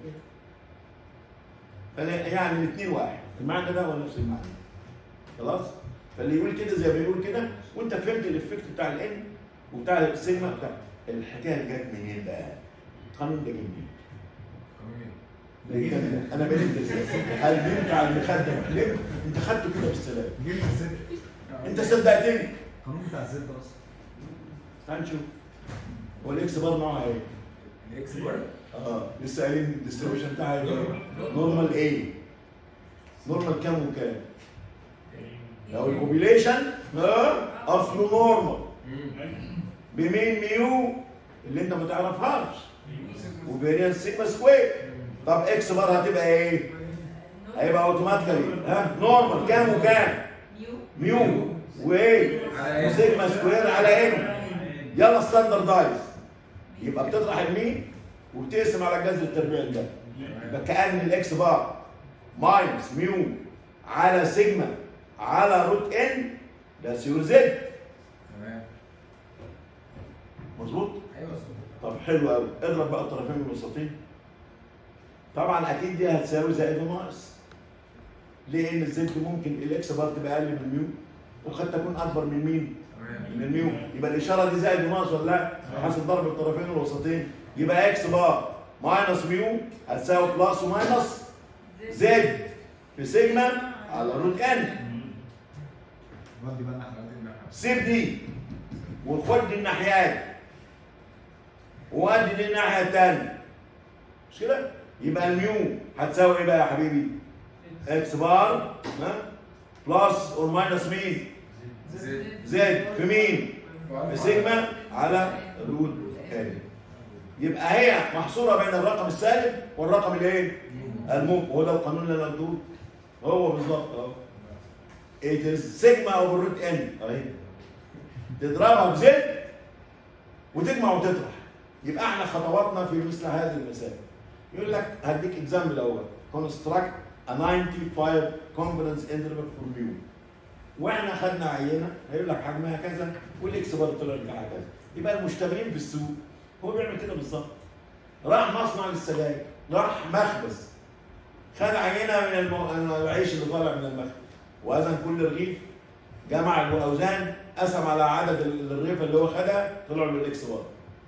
فلا- يعني الاثنين واحد المعنى ده هو نفس المعنى خلاص فاللي يقول كده زي ما بيقول كده وانت فهمت الافكت بتاع الان وبتاع السيجما بتاع الحكايه جت منين بقى؟ القانون ده جه منين؟ ده جه منين؟ انا بنيت ازاي؟ قلبي بتاع المخدم ليه؟ انت خدته كده بالسلام جبنا الزد انت صدقتني القانون بتاع الزد اصلا تعال نشوف هو الاكس بار نوعها ايه؟ الاكس بار اه لسه قايلين الديستريبيوشن بتاعها ايه؟ نورمال ايه؟ نورمال كام وكام؟ لو البوبيليشن اه اصله نورمال بمين ميو اللي انت ما تعرفهاش وفيريانس سيجما سكوير طب اكس بار هتبقى ايه؟ هيبقى اوتوماتيكالي ها نورمال كام وكام؟ ميو ميو وايه؟ على سيجما سكوير على ايه؟ يلا ستاندردايز يبقى بتطرح المين وبتقسم على الجذر التربيعي ده يبقى كأن الاكس بار ماينس ميو على سيجما على روت ان ده سيو زد تمام مظبوط ايوه صح. طب حلو قوي اضرب بقى الطرفين المنبسطين طبعا اكيد دي هتساوي زائد وناقص ليه ان الزد ممكن الاكس بار تبقى اقل من الميو وقد تكون اكبر من مين؟ تمام من الميو يبقى الاشاره دي زائد وناقص ولا لا؟ حسب ضرب الطرفين الوسطين يبقى اكس بار ماينس ميو هتساوي بلس وماينس زد في سيجما على روت ان ودي بقى ناحية سيب دي وخد دي الناحيات وادي دي الناحيه الثانيه مش كده؟ يبقى الميو هتساوي ايه بقى يا حبيبي؟ اكس بار ها بلس اور ماينس مين؟ زد زد في مين؟ في سيجما على روت ان يبقى هي محصوره بين الرقم السالب والرقم الايه؟ الموجب هو ده القانون اللي انا قلته هو بالظبط اهو it is sigma over root n اهي تضربها بزد وتجمع وتطرح يبقى احنا خطواتنا في مثل هذه المسائل يقول لك هديك اكزامبل اول construct a 95 confidence interval for mu واحنا خدنا عينه هيقول لك حجمها كذا والاكس بار طلع بتاعها كذا يبقى المشتغلين في السوق هو بيعمل كده بالظبط راح مصنع للسجاير راح مخبز خد عينه من المو... من العيش اللي طالع من المخبز وزن كل رغيف جمع الاوزان قسم على عدد الرغيف اللي هو خدها طلع له الاكس بار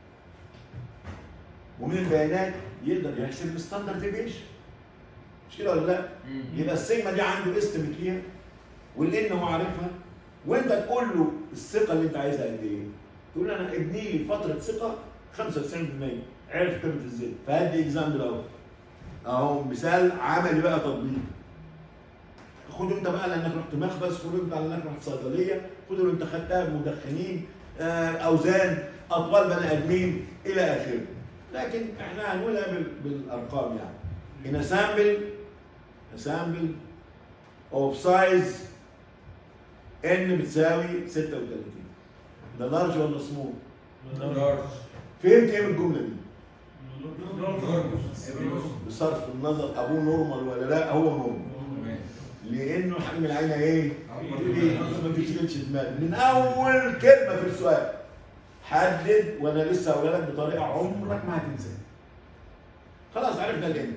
ومن البيانات يقدر يحسب الستاندرد ديفيشن مش كده ولا لا؟ يبقى السيجما دي عنده استيميت ليها والان هو عارفها وانت تقول له الثقه اللي انت عايزها قد ايه؟ تقول له انا ابني لي فتره ثقه 95% عرف قيمه الزيت فهدي اكزامبل اهو اهو مثال عملي بقى تطبيق خد انت بقى لانك رحت مخبز خد انت لانك رحت صيدليه خد اللي انت خدتها بمدخنين آه، اوزان اطوال بني ادمين الى اخره لكن احنا هنقولها بال- بالارقام يعني in a sample a sample of size n بتساوي 36 ده لارج ولا سمول؟ لارج فهمت ايه من الجمله دي؟ نورمال بصرف النظر ابوه نورمال ولا لا هو نورمال لانه حجم العينه ايه؟ كبير ما تشغلش دماغك من اول كلمه في السؤال حدد وانا لسه هقولها لك بطريقه عمرك ما هتنساها خلاص عرفنا الان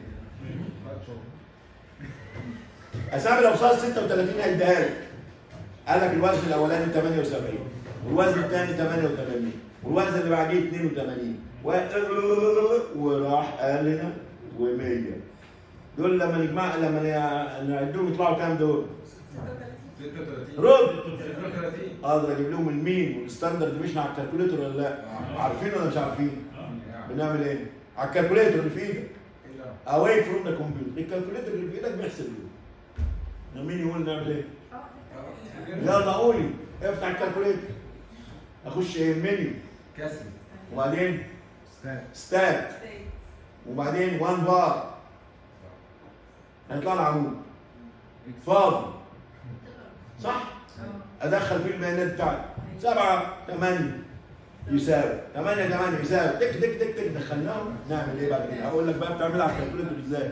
اسامي الاوصال 36 هيديها لك قال لك الوزن الاولاني 78 والوزن الثاني 88 والوزن اللي بعديه 82 و... وراح قال لنا و100 دول لما نجمع لما ن- نعدهم يطلعوا كام دول؟ 36 رد 36 اقدر اجيب لهم المين والستاندرد مش على الكالكوليتر ولا لا؟ عارفين ولا مش عارفين؟ بنعمل ايه؟ على الكالكوليتر اللي في ايدك اواي فروم ذا كمبيوتر الكالكوليتر اللي في ايدك بيحسب له مين يقول نعمل ايه؟ يلا قولي افتح الكالكوليتر اخش ايه المنيو كسر وبعدين ستات ستات وبعدين وان بار هيطلع لي عمود فاضي صح؟ ادخل فيه البيانات بتاعتي سبعة ثمانية يساوي ثمانية ثمانية يساوي تك تك تك تك دخلناهم نعمل ايه بعد كده؟ هقول لك بقى بتعملها على الكالكوليتر ازاي؟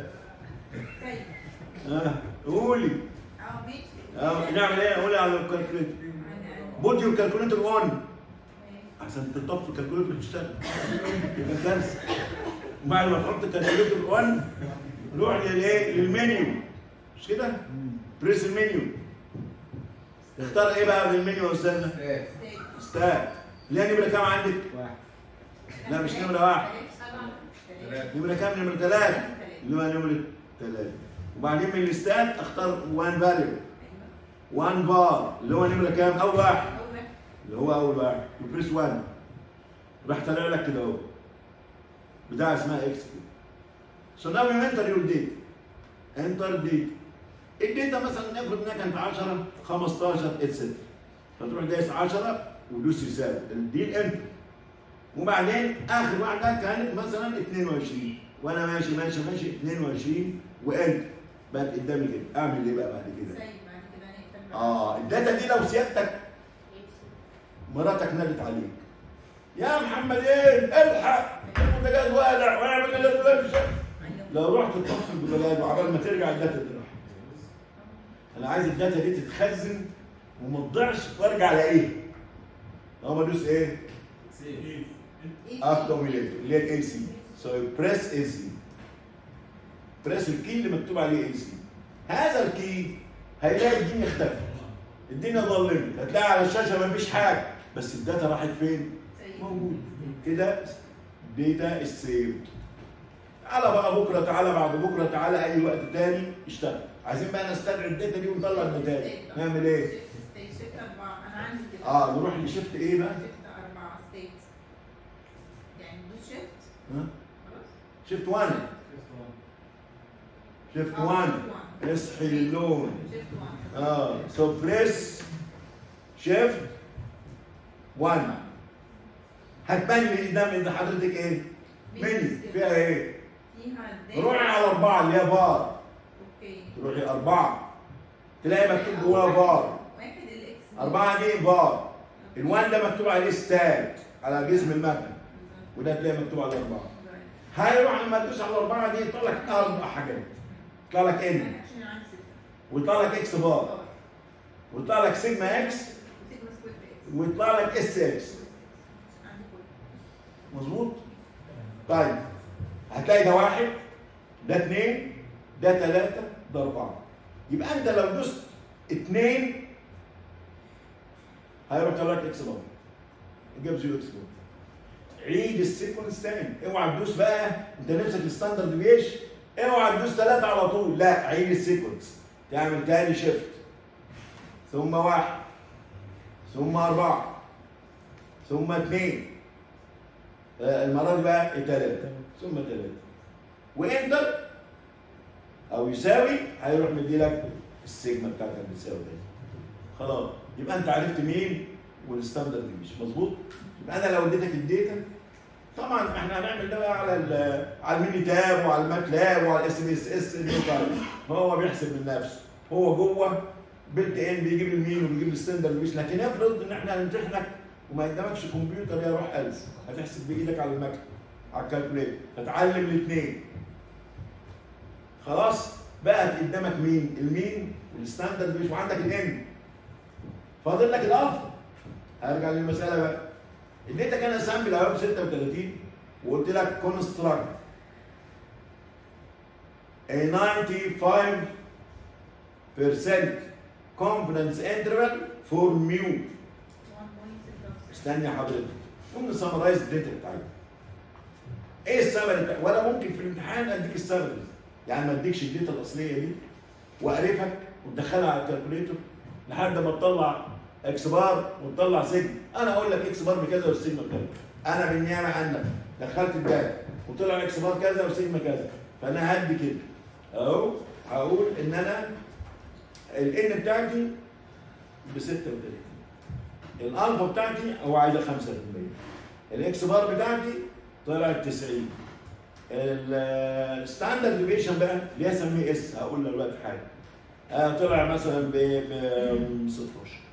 اه قولي اه نعمل ايه؟ قولي على الكالكوليتر بوت يور كالكوليتر اون عشان تطفي الكالكوليتر تشتغل يبقى كارثه وبعد ما تحط الكالكوليتر اون روح للايه؟ للمنيو مش كده؟ بريس المنيو اختار ايه بقى من المنيو يا استاذنا؟ ستات اللي هي نمره كام عندك؟ واحد لا مش نمره واحد ثلاثة نمره كام؟ نمره ثلاثه اللي هو نمره ثلاثه وبعدين من الستات اختار وان فاليو وان بار اللي هو نمره كام؟ اول واحد اللي هو اول واحد وبريس 1 راح طالع لك كده اهو بتاع اسمها اكس كده سو ناو يو انتر يور ديتا انتر ديتا الداتا مثلا نفرض انها كانت 10 15 اتسترا فتروح دايس 10 ودوس يساوي دي الانتر وبعدين اخر واحده كانت مثلا 22 وانا ماشي ماشي ماشي 22 وانتر بقت قدامي كده اعمل ايه بقى بعد كده؟ اه الداتا دي لو سيادتك مراتك نادت عليك يا محمد ايه الحق البوتاجاز والع واعمل اللي لو رحت تطفي البوتاجاز وعبال ما ترجع الداتا دي راحت انا عايز الداتا دي تتخزن وما تضيعش وارجع الاقيها اقوم ادوس ايه؟ سيف accumulate اللي هي الاي سي سو بريس اي سي بريس الكي اللي مكتوب عليه اي سي هذا الكي هيلاقي الدنيا اختفت الدنيا ظلمت هتلاقي على الشاشه مفيش حاجه بس الداتا راحت فين؟ موجود كده داتا السيف تعالى بقى بكره تعالى بعد بكره تعالى اي وقت تاني اشتغل عايزين بقى نستدعي الداتا دي ونطلع النتائج نعمل ايه؟ شيفت شيفت أربعة أنا عندي كده اه نروح لشفت ايه بقى؟ شيفت أربعة ستيت يعني دوس شيفت ها؟ خلاص شفت 1 شفت 1 اصحي اللون شيفت 1 اه سو بريس شيفت 1 هتبان لي قدام ان حضرتك ايه؟ مني فيها ايه؟ فيها الداتا روحي على اربعه اللي هي فار اوكي روحي اربعه تلاقي مكتوب جواها فار واحد الاكس اربعه دي فار الوان ده مكتوب عليه ستات على جسم المكنه وده تلاقي مكتوب على اربعه هيروح لما تدوس على الاربعه دي يطلع لك اربع حاجات يطلع لك ان عشان عندي ستة ويطلع لك اكس بار ويطلع لك سيجما اكس وسيجما سكوير اكس ويطلع لك اس اكس عندي كله مظبوط طيب هتلاقي ده واحد ده اثنين ده ثلاثة ده أربعة يبقى أنت لو دوست اثنين هيروح طلع لك اكس بار جاب زيرو اكس بار عيد السيكونس تاني اوعى تدوس بقى انت نفسك الستاندرد ديفيشن اوعى تدوس ثلاثة على طول لا عيد السيكونس تعمل تاني شيفت ثم واحد ثم أربعة ثم اثنين آه، المرة دي بقى ثلاثة ثم ثلاثة وانتر او يساوي هيروح مديلك السيجما بتاعتك بتساوي كده خلاص يبقى انت عرفت مين والستاندرد ديفيشن مظبوط يبقى انا لو اديتك الداتا طبعا احنا هنعمل ده بقى على ال على الميني تاب وعلى الماتلاب وعلى الاس ام اس اس هو بيحسب من نفسه هو جوه بلت ان بيجيب المين وبيجيب الستاندرد ديفيشن لكن افرض ان احنا هنمتحنك وما قدامكش كمبيوتر يا روح ألف هتحسب بايدك على المكتب على الكالكوليتر فتعلم الاثنين خلاص بقت قدامك مين المين والستاندرد مش وعندك الان فاضل لك الالفا هرجع للمساله بقى اديتك انا سامبل اهو ب 36 وقلت لك كونستراكت a 95% confidence interval for mu 1.6 استني يا حضرتك قوم نسمرايز الداتا بتاعتك ايه السمري بتاع ولا ممكن في الامتحان اديك السمري يعني ما اديكش الداتا الاصليه دي واقرفك وتدخلها على الكالكوليتر لحد ما تطلع اكس بار وتطلع سيجما انا اقول لك اكس بار بكذا والسيجما بكذا انا بالنيابه عنك دخلت الداتا وطلع اكس بار كذا وسيجما كذا فانا هدي كده اهو هقول ان انا الان بتاعتي ب 36 الالفا بتاعتي هو عايزه 5% الاكس بار بتاعتي طلعت 90 الستاندرد ديفيشن بقى اللي هي اسميه اس هقول لك دلوقتي حاجه آه طلع مثلا ب ب 16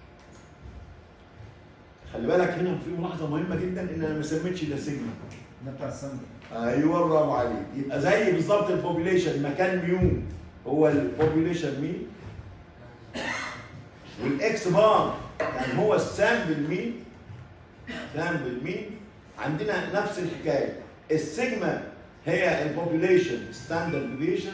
خلي بالك هنا في ملاحظه مهمه جدا ان انا ما سميتش ده سيجما ده بتاع السمنه ايوه برافو عليك يبقى زي بالظبط البوبيليشن مكان ميو هو البوبيليشن مين والاكس بار يعني هو السامبل مين سامبل مين عندنا نفس الحكايه السيجما هي البوبيليشن ستاندرد ديفيشن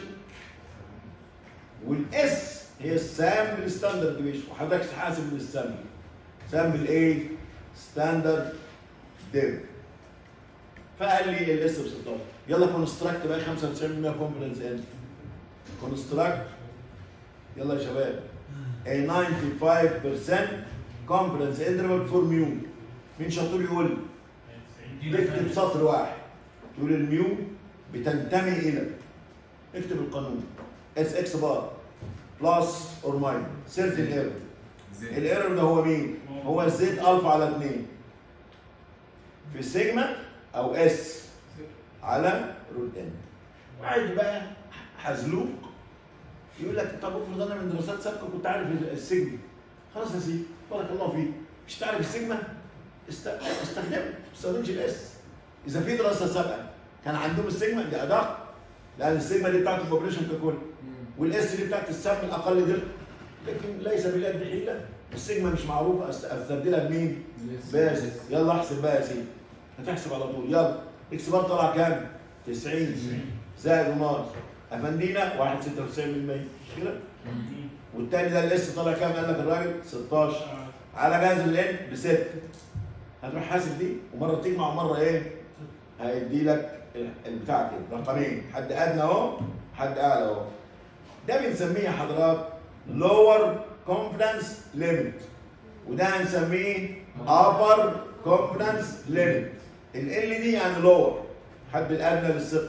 والاس هي السامبل ستاندرد ديفيشن وحضرتك تحاسب من السامبل سامبل ايه ستاندرد ديف فقال لي الاس ب 16 يلا كونستراكت بقى 95% كونفدنس انت كونستراكت يلا يا شباب a 95% confidence interval for mu مين شاطر يقول لي تكتب سطر واحد تقول الميو بتنتمي الى اكتب القانون اس اكس بار بلس اور ماينس سيرت الايرور زين الايرور ده هو مين؟ هو زد الفا على 2 في سيجما او اس على روت ان وعايز بقى حزلوق يقول لك طب افرض انا من دراسات سابقه كنت عارف السيجما خلاص يا سيدي بارك الله فيك مش تعرف السيجما است... استخدمه ما تستخدمش الاس اذا في دراسه سابقه كان عندهم السيجما دي ادق لان السيجما دي بتاعت البوبليشن ككل والاس دي بتاعت السهم الاقل دقه لكن ليس باليد حيله السيجما مش معروفه أست- استبدلها بمين؟ بس يلا احسب بقى يا سيدي هتحسب على طول يلا اكس بار طلع كام؟ 90 زائد وناقص افندينا 1.96% مش كده؟ والتاني ده اللي لسه طالع كام قال لك الراجل 16 على جهاز اللين ب 6 هتروح حاسب دي ومره تجمع ومره ايه؟ هيدي لك ال- البتاع كده رقمين حد ادنى اهو حد اعلى اهو ده بنسميه حضرات لور كونفدنس ليميت وده هنسميه upper confidence limit ال L دي يعني lower حد الادنى للثقه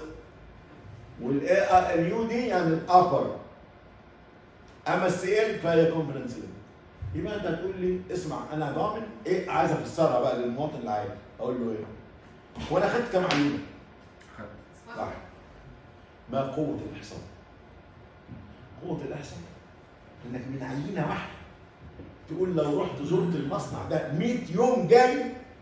واليو دي يعني الابر اما السي ال فهي confidence limit يبقى انت هتقول لي اسمع انا ضامن ايه عايز افسرها بقى للمواطن اللي عايز اقول له ايه وانا خدت كام عينه صح ما قوه الاحصاء قوه الاحصاء انك من عينه واحده تقول لو رحت زرت المصنع ده 100 يوم جاي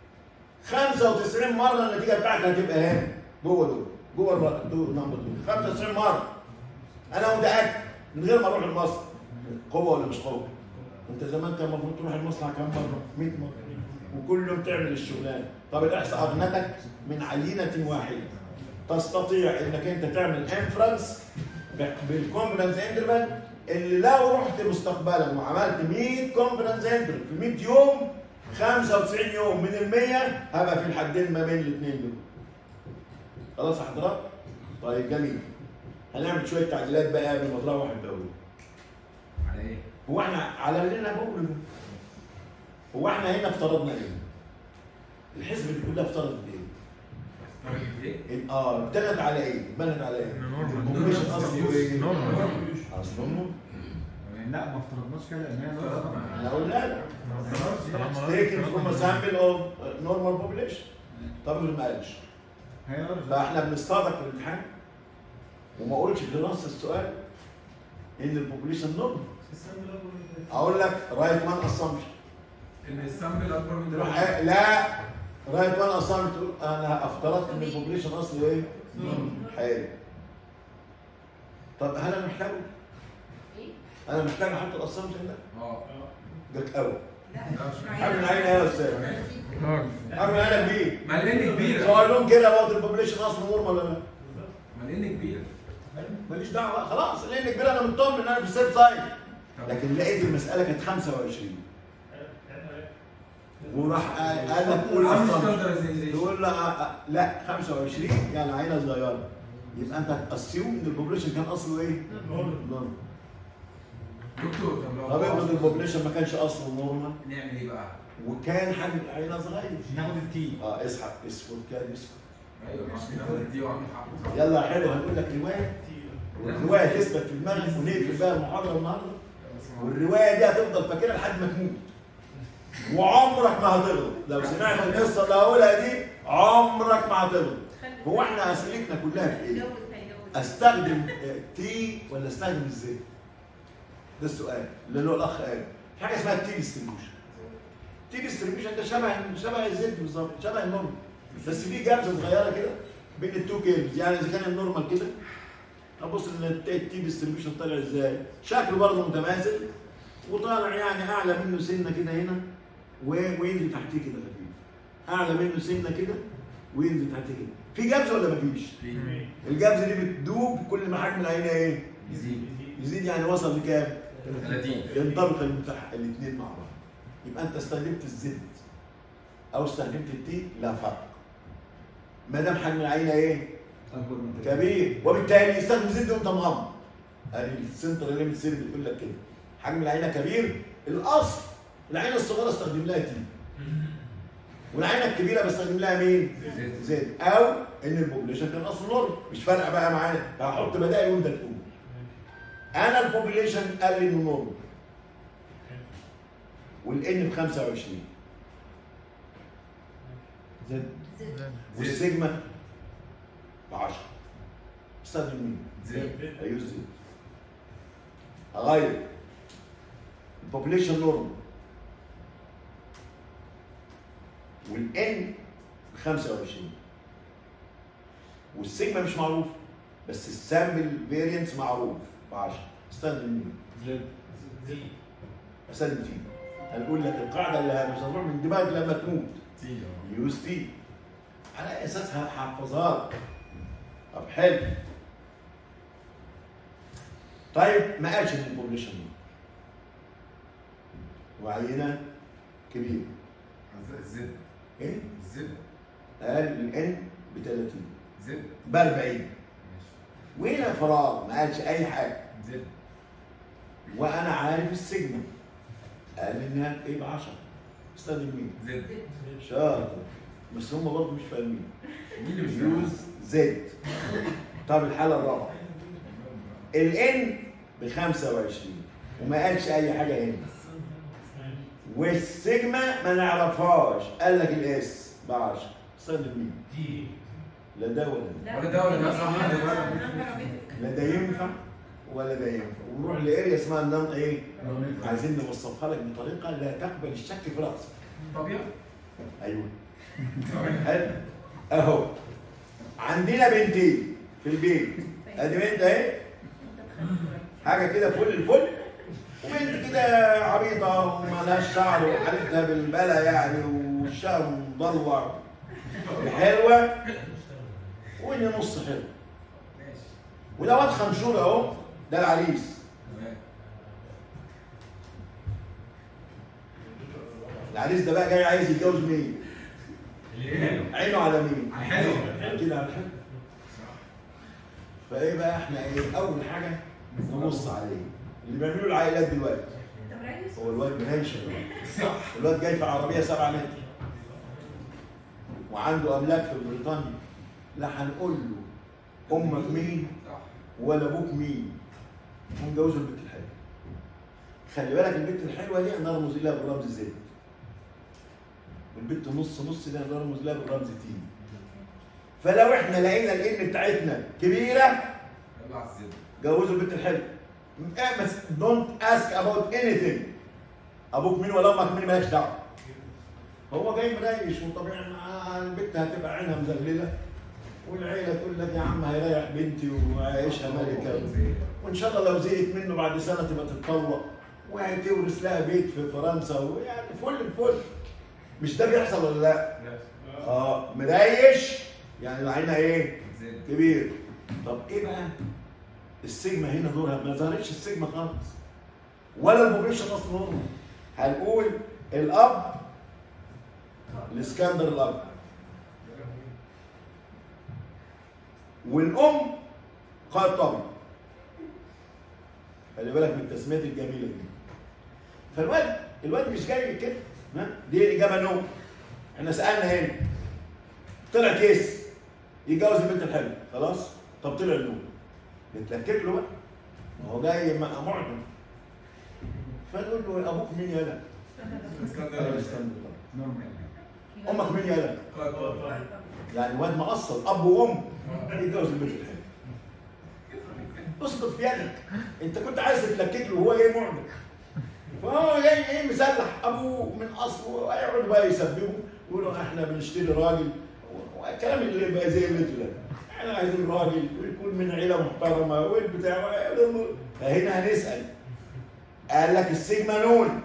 95 مره النتيجه بتاعتك هتبقى هنا جوه دول جوه الر- الدور نمبر دول 95 مره انا متاكد من غير ما اروح المصنع قوه ولا مش قوه؟ انت زمان كان المفروض تروح المصنع كام مره؟ 100 مره وكل يوم تعمل الشغلانه طب الاحصاء اغنتك من عينه واحده تستطيع انك انت تعمل انفرنس بالكونفدنس انترفال اللي لو رحت مستقبلا وعملت 100 كونفدنس انترفال في 100 يوم 95 يوم من ال 100 هبقى في الحدين ما بين الاثنين دول. خلاص يا حضرات؟ طيب جميل. هنعمل شويه تعديلات بقى قبل ما تروح الدوري. على ايه؟ هو احنا على اللي انا بقوله ده. هو احنا هنا افترضنا ايه؟ الحزب دي كلها افترضت ايه؟ طيب ايه؟ ال- اه ابتنت على ايه؟ اتبنت على ايه؟ الكومبليشن اصله ايه؟ اصله لا ما افترضناش كده ان هي نقطة. انا اقول لا taken from a sample of uh, normal population طب اللي ما قالش هي نقطة. فاحنا بنصطادك في الامتحان وما اقولش في نص السؤال ان البوبوليشن نورمال اقول لك رايت وان اسامبشن ان السامبل اكبر من تروح إيه؟ لا رايت وان اسامبشن انا افترضت ان البوبوليشن اصله ايه؟ حلو طب هل انا محتاجه؟ ايه؟ انا محتاج احط الاسامبشن ده؟ اه جاك قوي لا مش حاجه معايا. العين يا استاذ حاجه العين كبير ما الان كبيره سؤالهم كده about البوبوليشن اصله نورمال ولا لا؟ ما الان كبيره ماليش دعوه بقى خلاص لان كبير انا مطمن ان انا في السيف سايد لكن لقيت المساله كانت 25 وراح قال قال لك قول عامل assumption. ستاندرزيزيشن تقول له آه، آه، لا 25 يعني عينه صغيره يبقى انت هتاسيوم ان البوبوليشن كان اصله ايه؟ نورمال دكتور طب لو طب افرض البوبوليشن ما كانش اصله نورمال نعمل ايه بقى؟ وكان حجم العينه صغير ناخد التي اه اسحب اسكت كده اسكت ايوه عشان ناخد دي وعامل حق يلا حلو هنقول لك روايه والروايه تثبت في دماغك ونقفل بقى المحاضره النهارده والروايه دي هتفضل فاكرها لحد ما تموت وعمرك ما هتغلط لو سمعت القصه اللي هقولها دي عمرك ما هتغلط هو احنا اسئلتنا كلها في ايه؟ هيجوز هيجوز استخدم تي ولا استخدم الزيت؟ ده السؤال اللي هو الاخ قال في حاجه اسمها التي ديستريبيوشن التي ديستريبيوشن ده شبه شبه الزيت بالظبط شبه النورمال بس في جابس صغيره كده بين التو كيرفز يعني اذا كان النورمال كده هبص ان التي ديستريبيوشن طالع ازاي شكله برضه متماثل وطالع يعني اعلى منه سنه كده هنا و- وينزل تحتيه كده خفيف اعلى منه سنه كده وينزل تحتيه كده في جابس ولا مفيش؟ الجابس دي بتدوب كل ما حجم العينه ايه؟ يزيد يزيد يعني وصل لكام؟ 30 ينطبق الاثنين مع بعض يبقى انت استخدمت الزد او استخدمت التي لا فرق ما دام حجم العينه ايه؟ اكبر من كده. كبير وبالتالي يستخدم زد وانت مغمض ادي السنتر ليميت سير بتقول لك كده حجم العينه كبير الاصل العينه الصغيره استخدم لها تي والعينه الكبيره بستخدم لها مين؟ زيت. زد او ان البوبليشن كان اصله نورمال مش فارقه بقى معانا فهحط بدائل وانت تقول انا البوبليشن قال لي انه نورمال والان ب 25 زد والسيجما ب 10 استخدم مين؟ زيت هيوز زد اغير البوبليشن نورمال والان ب 25 والسيجما مش معروف بس السامبل فيرينس معروف ب 10 استخدم مين؟ زد اسلم تي هنقول لك القاعده اللي مش هتروح من دماغك لما تموت تي يوز تي على اساسها هحفظها لك طب حلو طيب ما قالش ان البوبليشن وعينه كبيره زد ايه؟ زد قال الان ب 30 زد ب 40 ماشي وهنا فراغ ما قالش اي حاجه زد وانا عارف السيجما قال انها ايه ب 10 استخدم مين؟ زد شاطر بس هم برضه مش فاهمين مين اللي مش يوز زد طب الحاله الرابعه الان ب 25 وما قالش اي حاجه هنا والسيجما ما نعرفهاش قال لك الاس ب 10 استخدم مين؟ دي لا ده ولا ده ولا ده ولا ده صح ولا ده لا ده ينفع ولا ده ينفع ونروح لاريا اسمها النم ايه؟ عايزين نوصفها لك بطريقه لا تقبل الشك في راسك طبيعي ايوه حلو اهو عندنا بنتين في البيت ادي بنت اهي حاجه كده فل الفل وبنت كده عبيطه ومالهاش شعر وحالتها بالبلا يعني والشعر مضلع حلوه وإني نص حلو ماشي وده واد خمشور اهو ده العريس تمام العريس ده بقى جاي عايز يتجوز مين؟ اللي عينه على مين؟ على الحلو. اكيد على الحلو فايه بقى احنا ايه اول حاجه نبص عليه اللي بيعملوا العائلات دلوقتي طب ريس هو الواد بهنشن صح الواد جاي في عربيه 7 متر وعنده املاك في بريطانيا لا هنقول له امك مين صح ولا ابوك مين ونجوزه البنت الحلوه خلي بالك البنت الحلوه دي نرمز اليها بالرمز زد والبنت نص نص دي نرمز لها بالرمز تي فلو احنا لقينا الان بتاعتنا كبيره يلا على الزد جوزوا البنت الحلوه بس دونت اسك اباوت اني ثينج ابوك مين ولا امك مين مالكش دعوه هو جاي مريش وطبيعي مع البنت هتبقى عينها مزغلله والعيله تقول لك يا عم هيريح بنتي وعايشها ملكه وان شاء الله لو زهقت منه بعد سنه تبقى تتطلق وهتورث لها بيت في فرنسا ويعني فل الفل مش ده بيحصل ولا لا؟ اه مريش يعني العينه ايه؟ زد كبير طب ايه بقى السيجما هنا دورها ما ظهرتش السيجما خالص ولا البوبيشن اصلا نورمال هنقول الاب الاسكندر الاب والام قائد طبي خلي بالك من التسميات الجميله دي فالواد الواد مش جاي كده ها دي الاجابه نو احنا سالنا هنا طلع كيس يتجوز البنت الحلوه خلاص طب طلع النور نتلكك له بقى ما هو جاي مع معجم فنقول له ابوك مين يالا؟ اسكندر اسكندر نورمال امك مين يالا؟ قائد طبيعي. يعني واد مقصر اب وام يتجوز البنت الحلوه اسقط في يدك انت كنت عايز تتلكك له وهو جاي معجم فهو جاي ايه مسلح ابوه من اصله ويقعدوا بقى يسببوا يقولوا احنا بنشتري راجل والكلام اللي بقى زي اللي انتوا ده احنا عايزين راجل ويكون من عيله محترمه والبتاع فهنا هنسال قال لك السيجما نون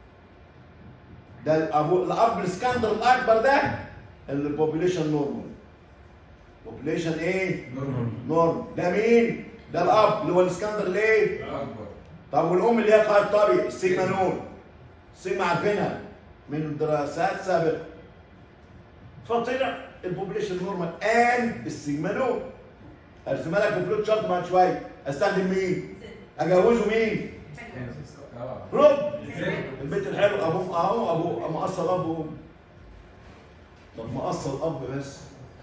ده الابو الاب الاسكندر الاكبر ده البوبوليشن نورمال بوبوليشن ايه؟ نورمال نورمال ده مين؟ ده الاب اللي هو الاسكندر ليه؟ اكبر طب والام اللي هي قائد طبي السيجما نون السيجما عارفينها من دراسات سابقه فطلع البوبليشن نورمال ان السيجما نون ارسمها لك في فلوت شارت بعد شويه استخدم مين؟ اجوزه مين؟ اه رب زد البنت الحلو ابوه اهو ابوه مقصر اب وام طب مقصر اب بس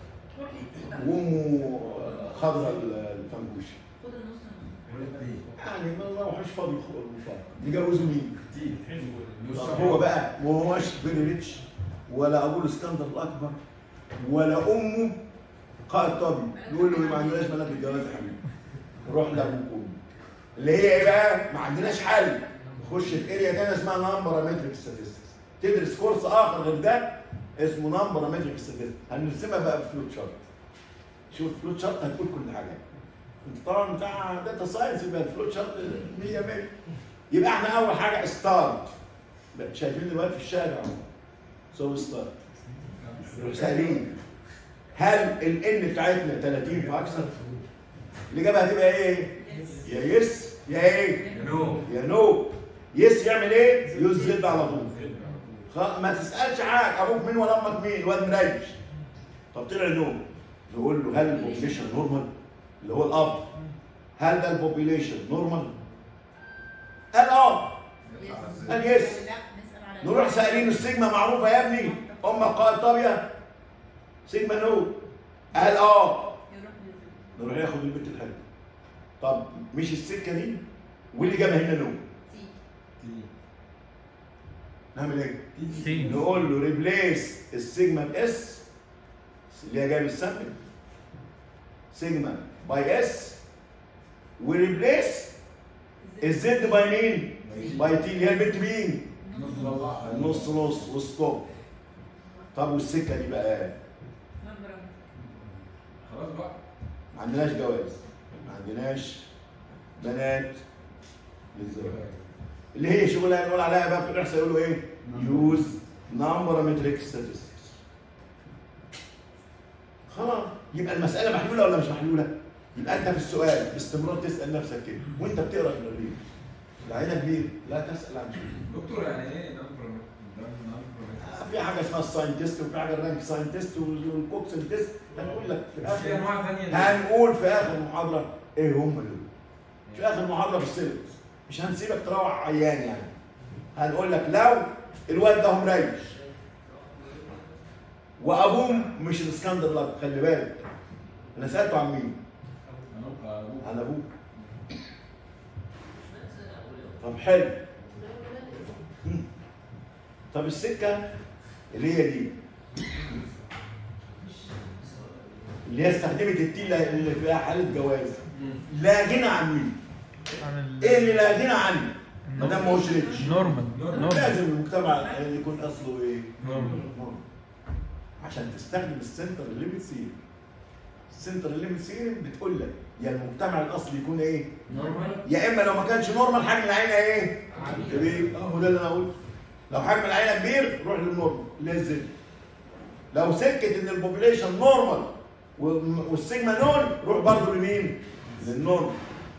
وامه خضرا الفنجوش خد النص نص ولا دي يعني ما نروحش فاضي فاضي يجوزوا مين؟ دي طب هو بقى ما هوش فيري ريتش ولا ابوه الاسكندر الاكبر ولا امه قائد طبي يقول له ما عندناش بنات الجواز يا حبيبي روح لابوك وامك اللي هي ايه بقى؟ ما عندناش حل خش في اريا تانية اسمها نمبرامتريك ستاتستكس تدرس كورس اخر غير ده اسمه نمبرامتريك ستاتستكس هنرسمها بقى بفلوت شارت شوف فلوت شارت هتقول كل حاجه انت طبعا بتاع داتا ساينس يبقى الفلوت شارت 100 100 يبقى احنا اول حاجه ستارت شايفين دلوقتي في الشارع سو ستارت نروح سائلين هل الان بتاعتنا 30 فاكثر؟ الاجابه هتبقى ايه؟ يا يس يا ايه؟ نو يا نو يس يعمل ايه؟ يوز زد على طول خ- ما تسالش حاجه ابوك مين ولا امك مين الواد مريش طب طلع نو نقول له هل البوبيليشن نورمال اللي هو الاب هل ده البوبيليشن نورمال قال اه قال يس لا نسال على نروح سائلين السيجما معروفه يا ابني امك قال طابيه سيجما نو قال اه يروح للزوج. نروح ياخد البنت الحلوه طب مش السكه دي واللي جابها هنا نو سي. نعمل ايه؟ سي نقول له ريبليس السيجما باس اللي هي جايب السامبل سيجما باي اس وريبليس الزد باي مين؟ باي تي اللي هي البنت مين؟ نص نص وستوب طب والسكه دي بقى نمبر واحد. خلاص بقى ما عندناش جواز ما عندناش بنات للزواج اللي هي شغلها نقول عليها بقى في الاحصاء يقولوا ايه؟ يوز نمبرامتريك statistics خلاص يبقى المساله محلوله ولا مش محلوله؟ يبقى انت في السؤال باستمرار تسال نفسك كده وانت بتقرا في الريف العينه كبير لا تسال عن شيء دكتور يعني ايه نمبر نمبر في حاجه اسمها الساينتست وفي حاجه الرانك ساينتست والكوكسن تيست هنقول لك في في اخر انواع ثانيه هنقول في اخر المحاضره ايه هم دول في اخر المحاضره في السيلبس مش هنسيبك تروح عيان يعني هنقول لك لو الواد ده مريش وابوه مش الاسكندر لا خلي بالك انا سالته عن مين؟ عن ابوه طب حلو مم. طب السكه اللي هي دي اللي هي استخدمت التيله اللي فيها حاله جواز لا غنى عن مين؟ عن ايه اللي لا غنى عنه؟ ما دام ما هوش ريتش النورمال نورمال لازم المجتمع يكون اصله ايه؟ نورمال نورمال. عشان تستخدم السنتر ليميت سيرم السنتر ليميت سيرم بتقول لك يا المجتمع الاصلي يكون ايه؟ نورمال يا اما لو ما كانش نورمال حجم العينه ايه؟ كبير اهو ده اللي انا قلته لو حجم العينه كبير روح للنورمال لازم لو سكه ان البوبيليشن نورمال والسيجما نون روح برضه لمين؟ للنورمال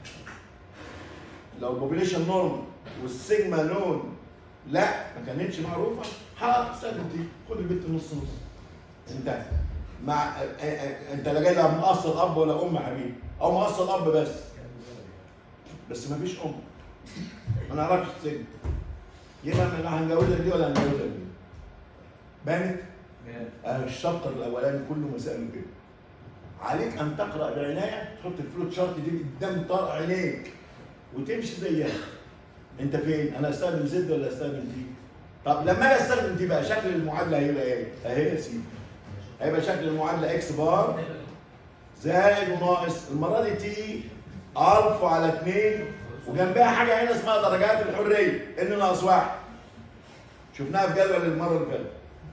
لو البوبيليشن نورمال والسيجما نون لا ما كانتش معروفه هتستخدم دي خد البنت نص نص انت مع ا- ا- انت لا جاي لا مقصر اب ولا ام يا حبيبي او مقصر اب بس بس ما فيش ام ما نعرفش السجن يبقى احنا هنجوزها دي ولا هنجوزها دي بانت آه، الشابتر الاولاني كله مسائل كده عليك ان تقرا بعنايه تحط الفلوت شارت دي قدام طار عينيك وتمشي زيها انت فين انا استخدم زد ولا استخدم دي طب لما اجي استخدم دي بقى شكل المعادله هيبقى ايه اهي يا سيدي هيبقى شكل المعادله اكس بار زائد وناقص المره دي تي الفا على 2 وجنبها حاجه هنا اسمها درجات الحريه ان ناقص واحد شفناها في جدول المره اللي فاتت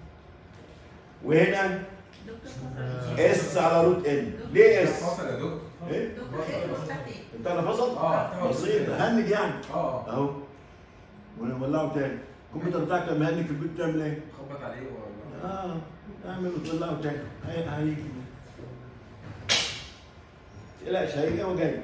وهنا دكتور فصل اس على روت ان ليه اس؟ فصل يا دكتور ايه؟ دكتور ايه مستحيل انت انا فصل؟ اه بسيط هنج يعني اه اهو ونولعه تاني الكمبيوتر بتاعك لما يهنج في البيت بتعمل ايه؟ خبط عليه ولا اه اعمل وتولعه تاني هي- هيجي تقلقش هيجي هو جاي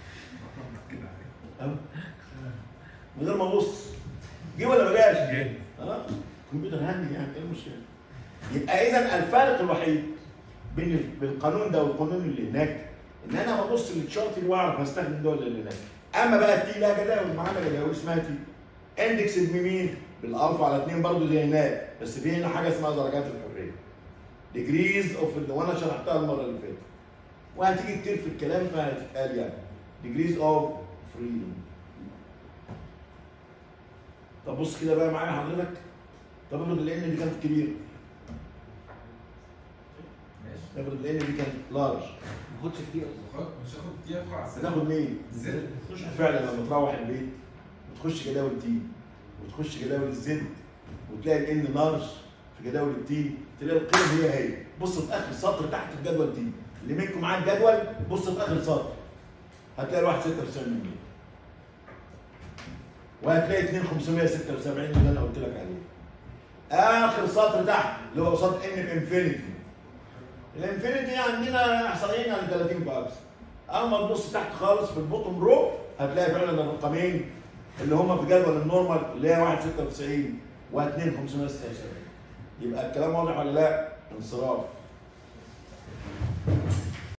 اهو من غير ما ابص جه ولا ما جاش؟ اه الكمبيوتر هنج يعني ايه المشكله؟ يبقى اذا الفارق الوحيد بين ال- بين القانون ده والقانون اللي هناك ان انا ببص للتشارت اللي واعرف هستخدم ده ولا اللي هناك اما بقى التي لها جداول معانا جداول اسمها تي اندكس بمين؟ بالالفا على 2 برضه زي هناك بس في هنا حاجه اسمها درجات الحريه ديجريز اوف وانا شرحتها المره اللي فاتت وهتيجي كتير في الكلام فهتتقال يعني ديجريز اوف فريدم طب بص كده بقى معايا حضرتك طب افرض الان دي كانت كبيره ماشي افرض الان دي كانت لارج ما خدش كتير خد مش هاخد دي ادخل على السلم هتاخد مين؟ الزد فعلا لما تروح البيت وتخش جداول تي وتخش جداول الزد وتلاقي الان لارج في جداول التي تلاقي القيم هي هي بص في اخر سطر تحت في جدول تي اللي منكم معاه الجدول بص في اخر سطر هتلاقي الواحد 96 من وهتلاقي 2576 اللي انا قلت لك عليه اخر سطر تحت اللي هو قصاد ان بانفينيتي الانفينيتي عندنا احصائيين على 30 فاكس اما تبص تحت خالص في البوتوم رو هتلاقي فعلا الرقمين اللي هم في جدول النورمال اللي هي 196 و2 576 يبقى الكلام واضح ولا لا؟ انصراف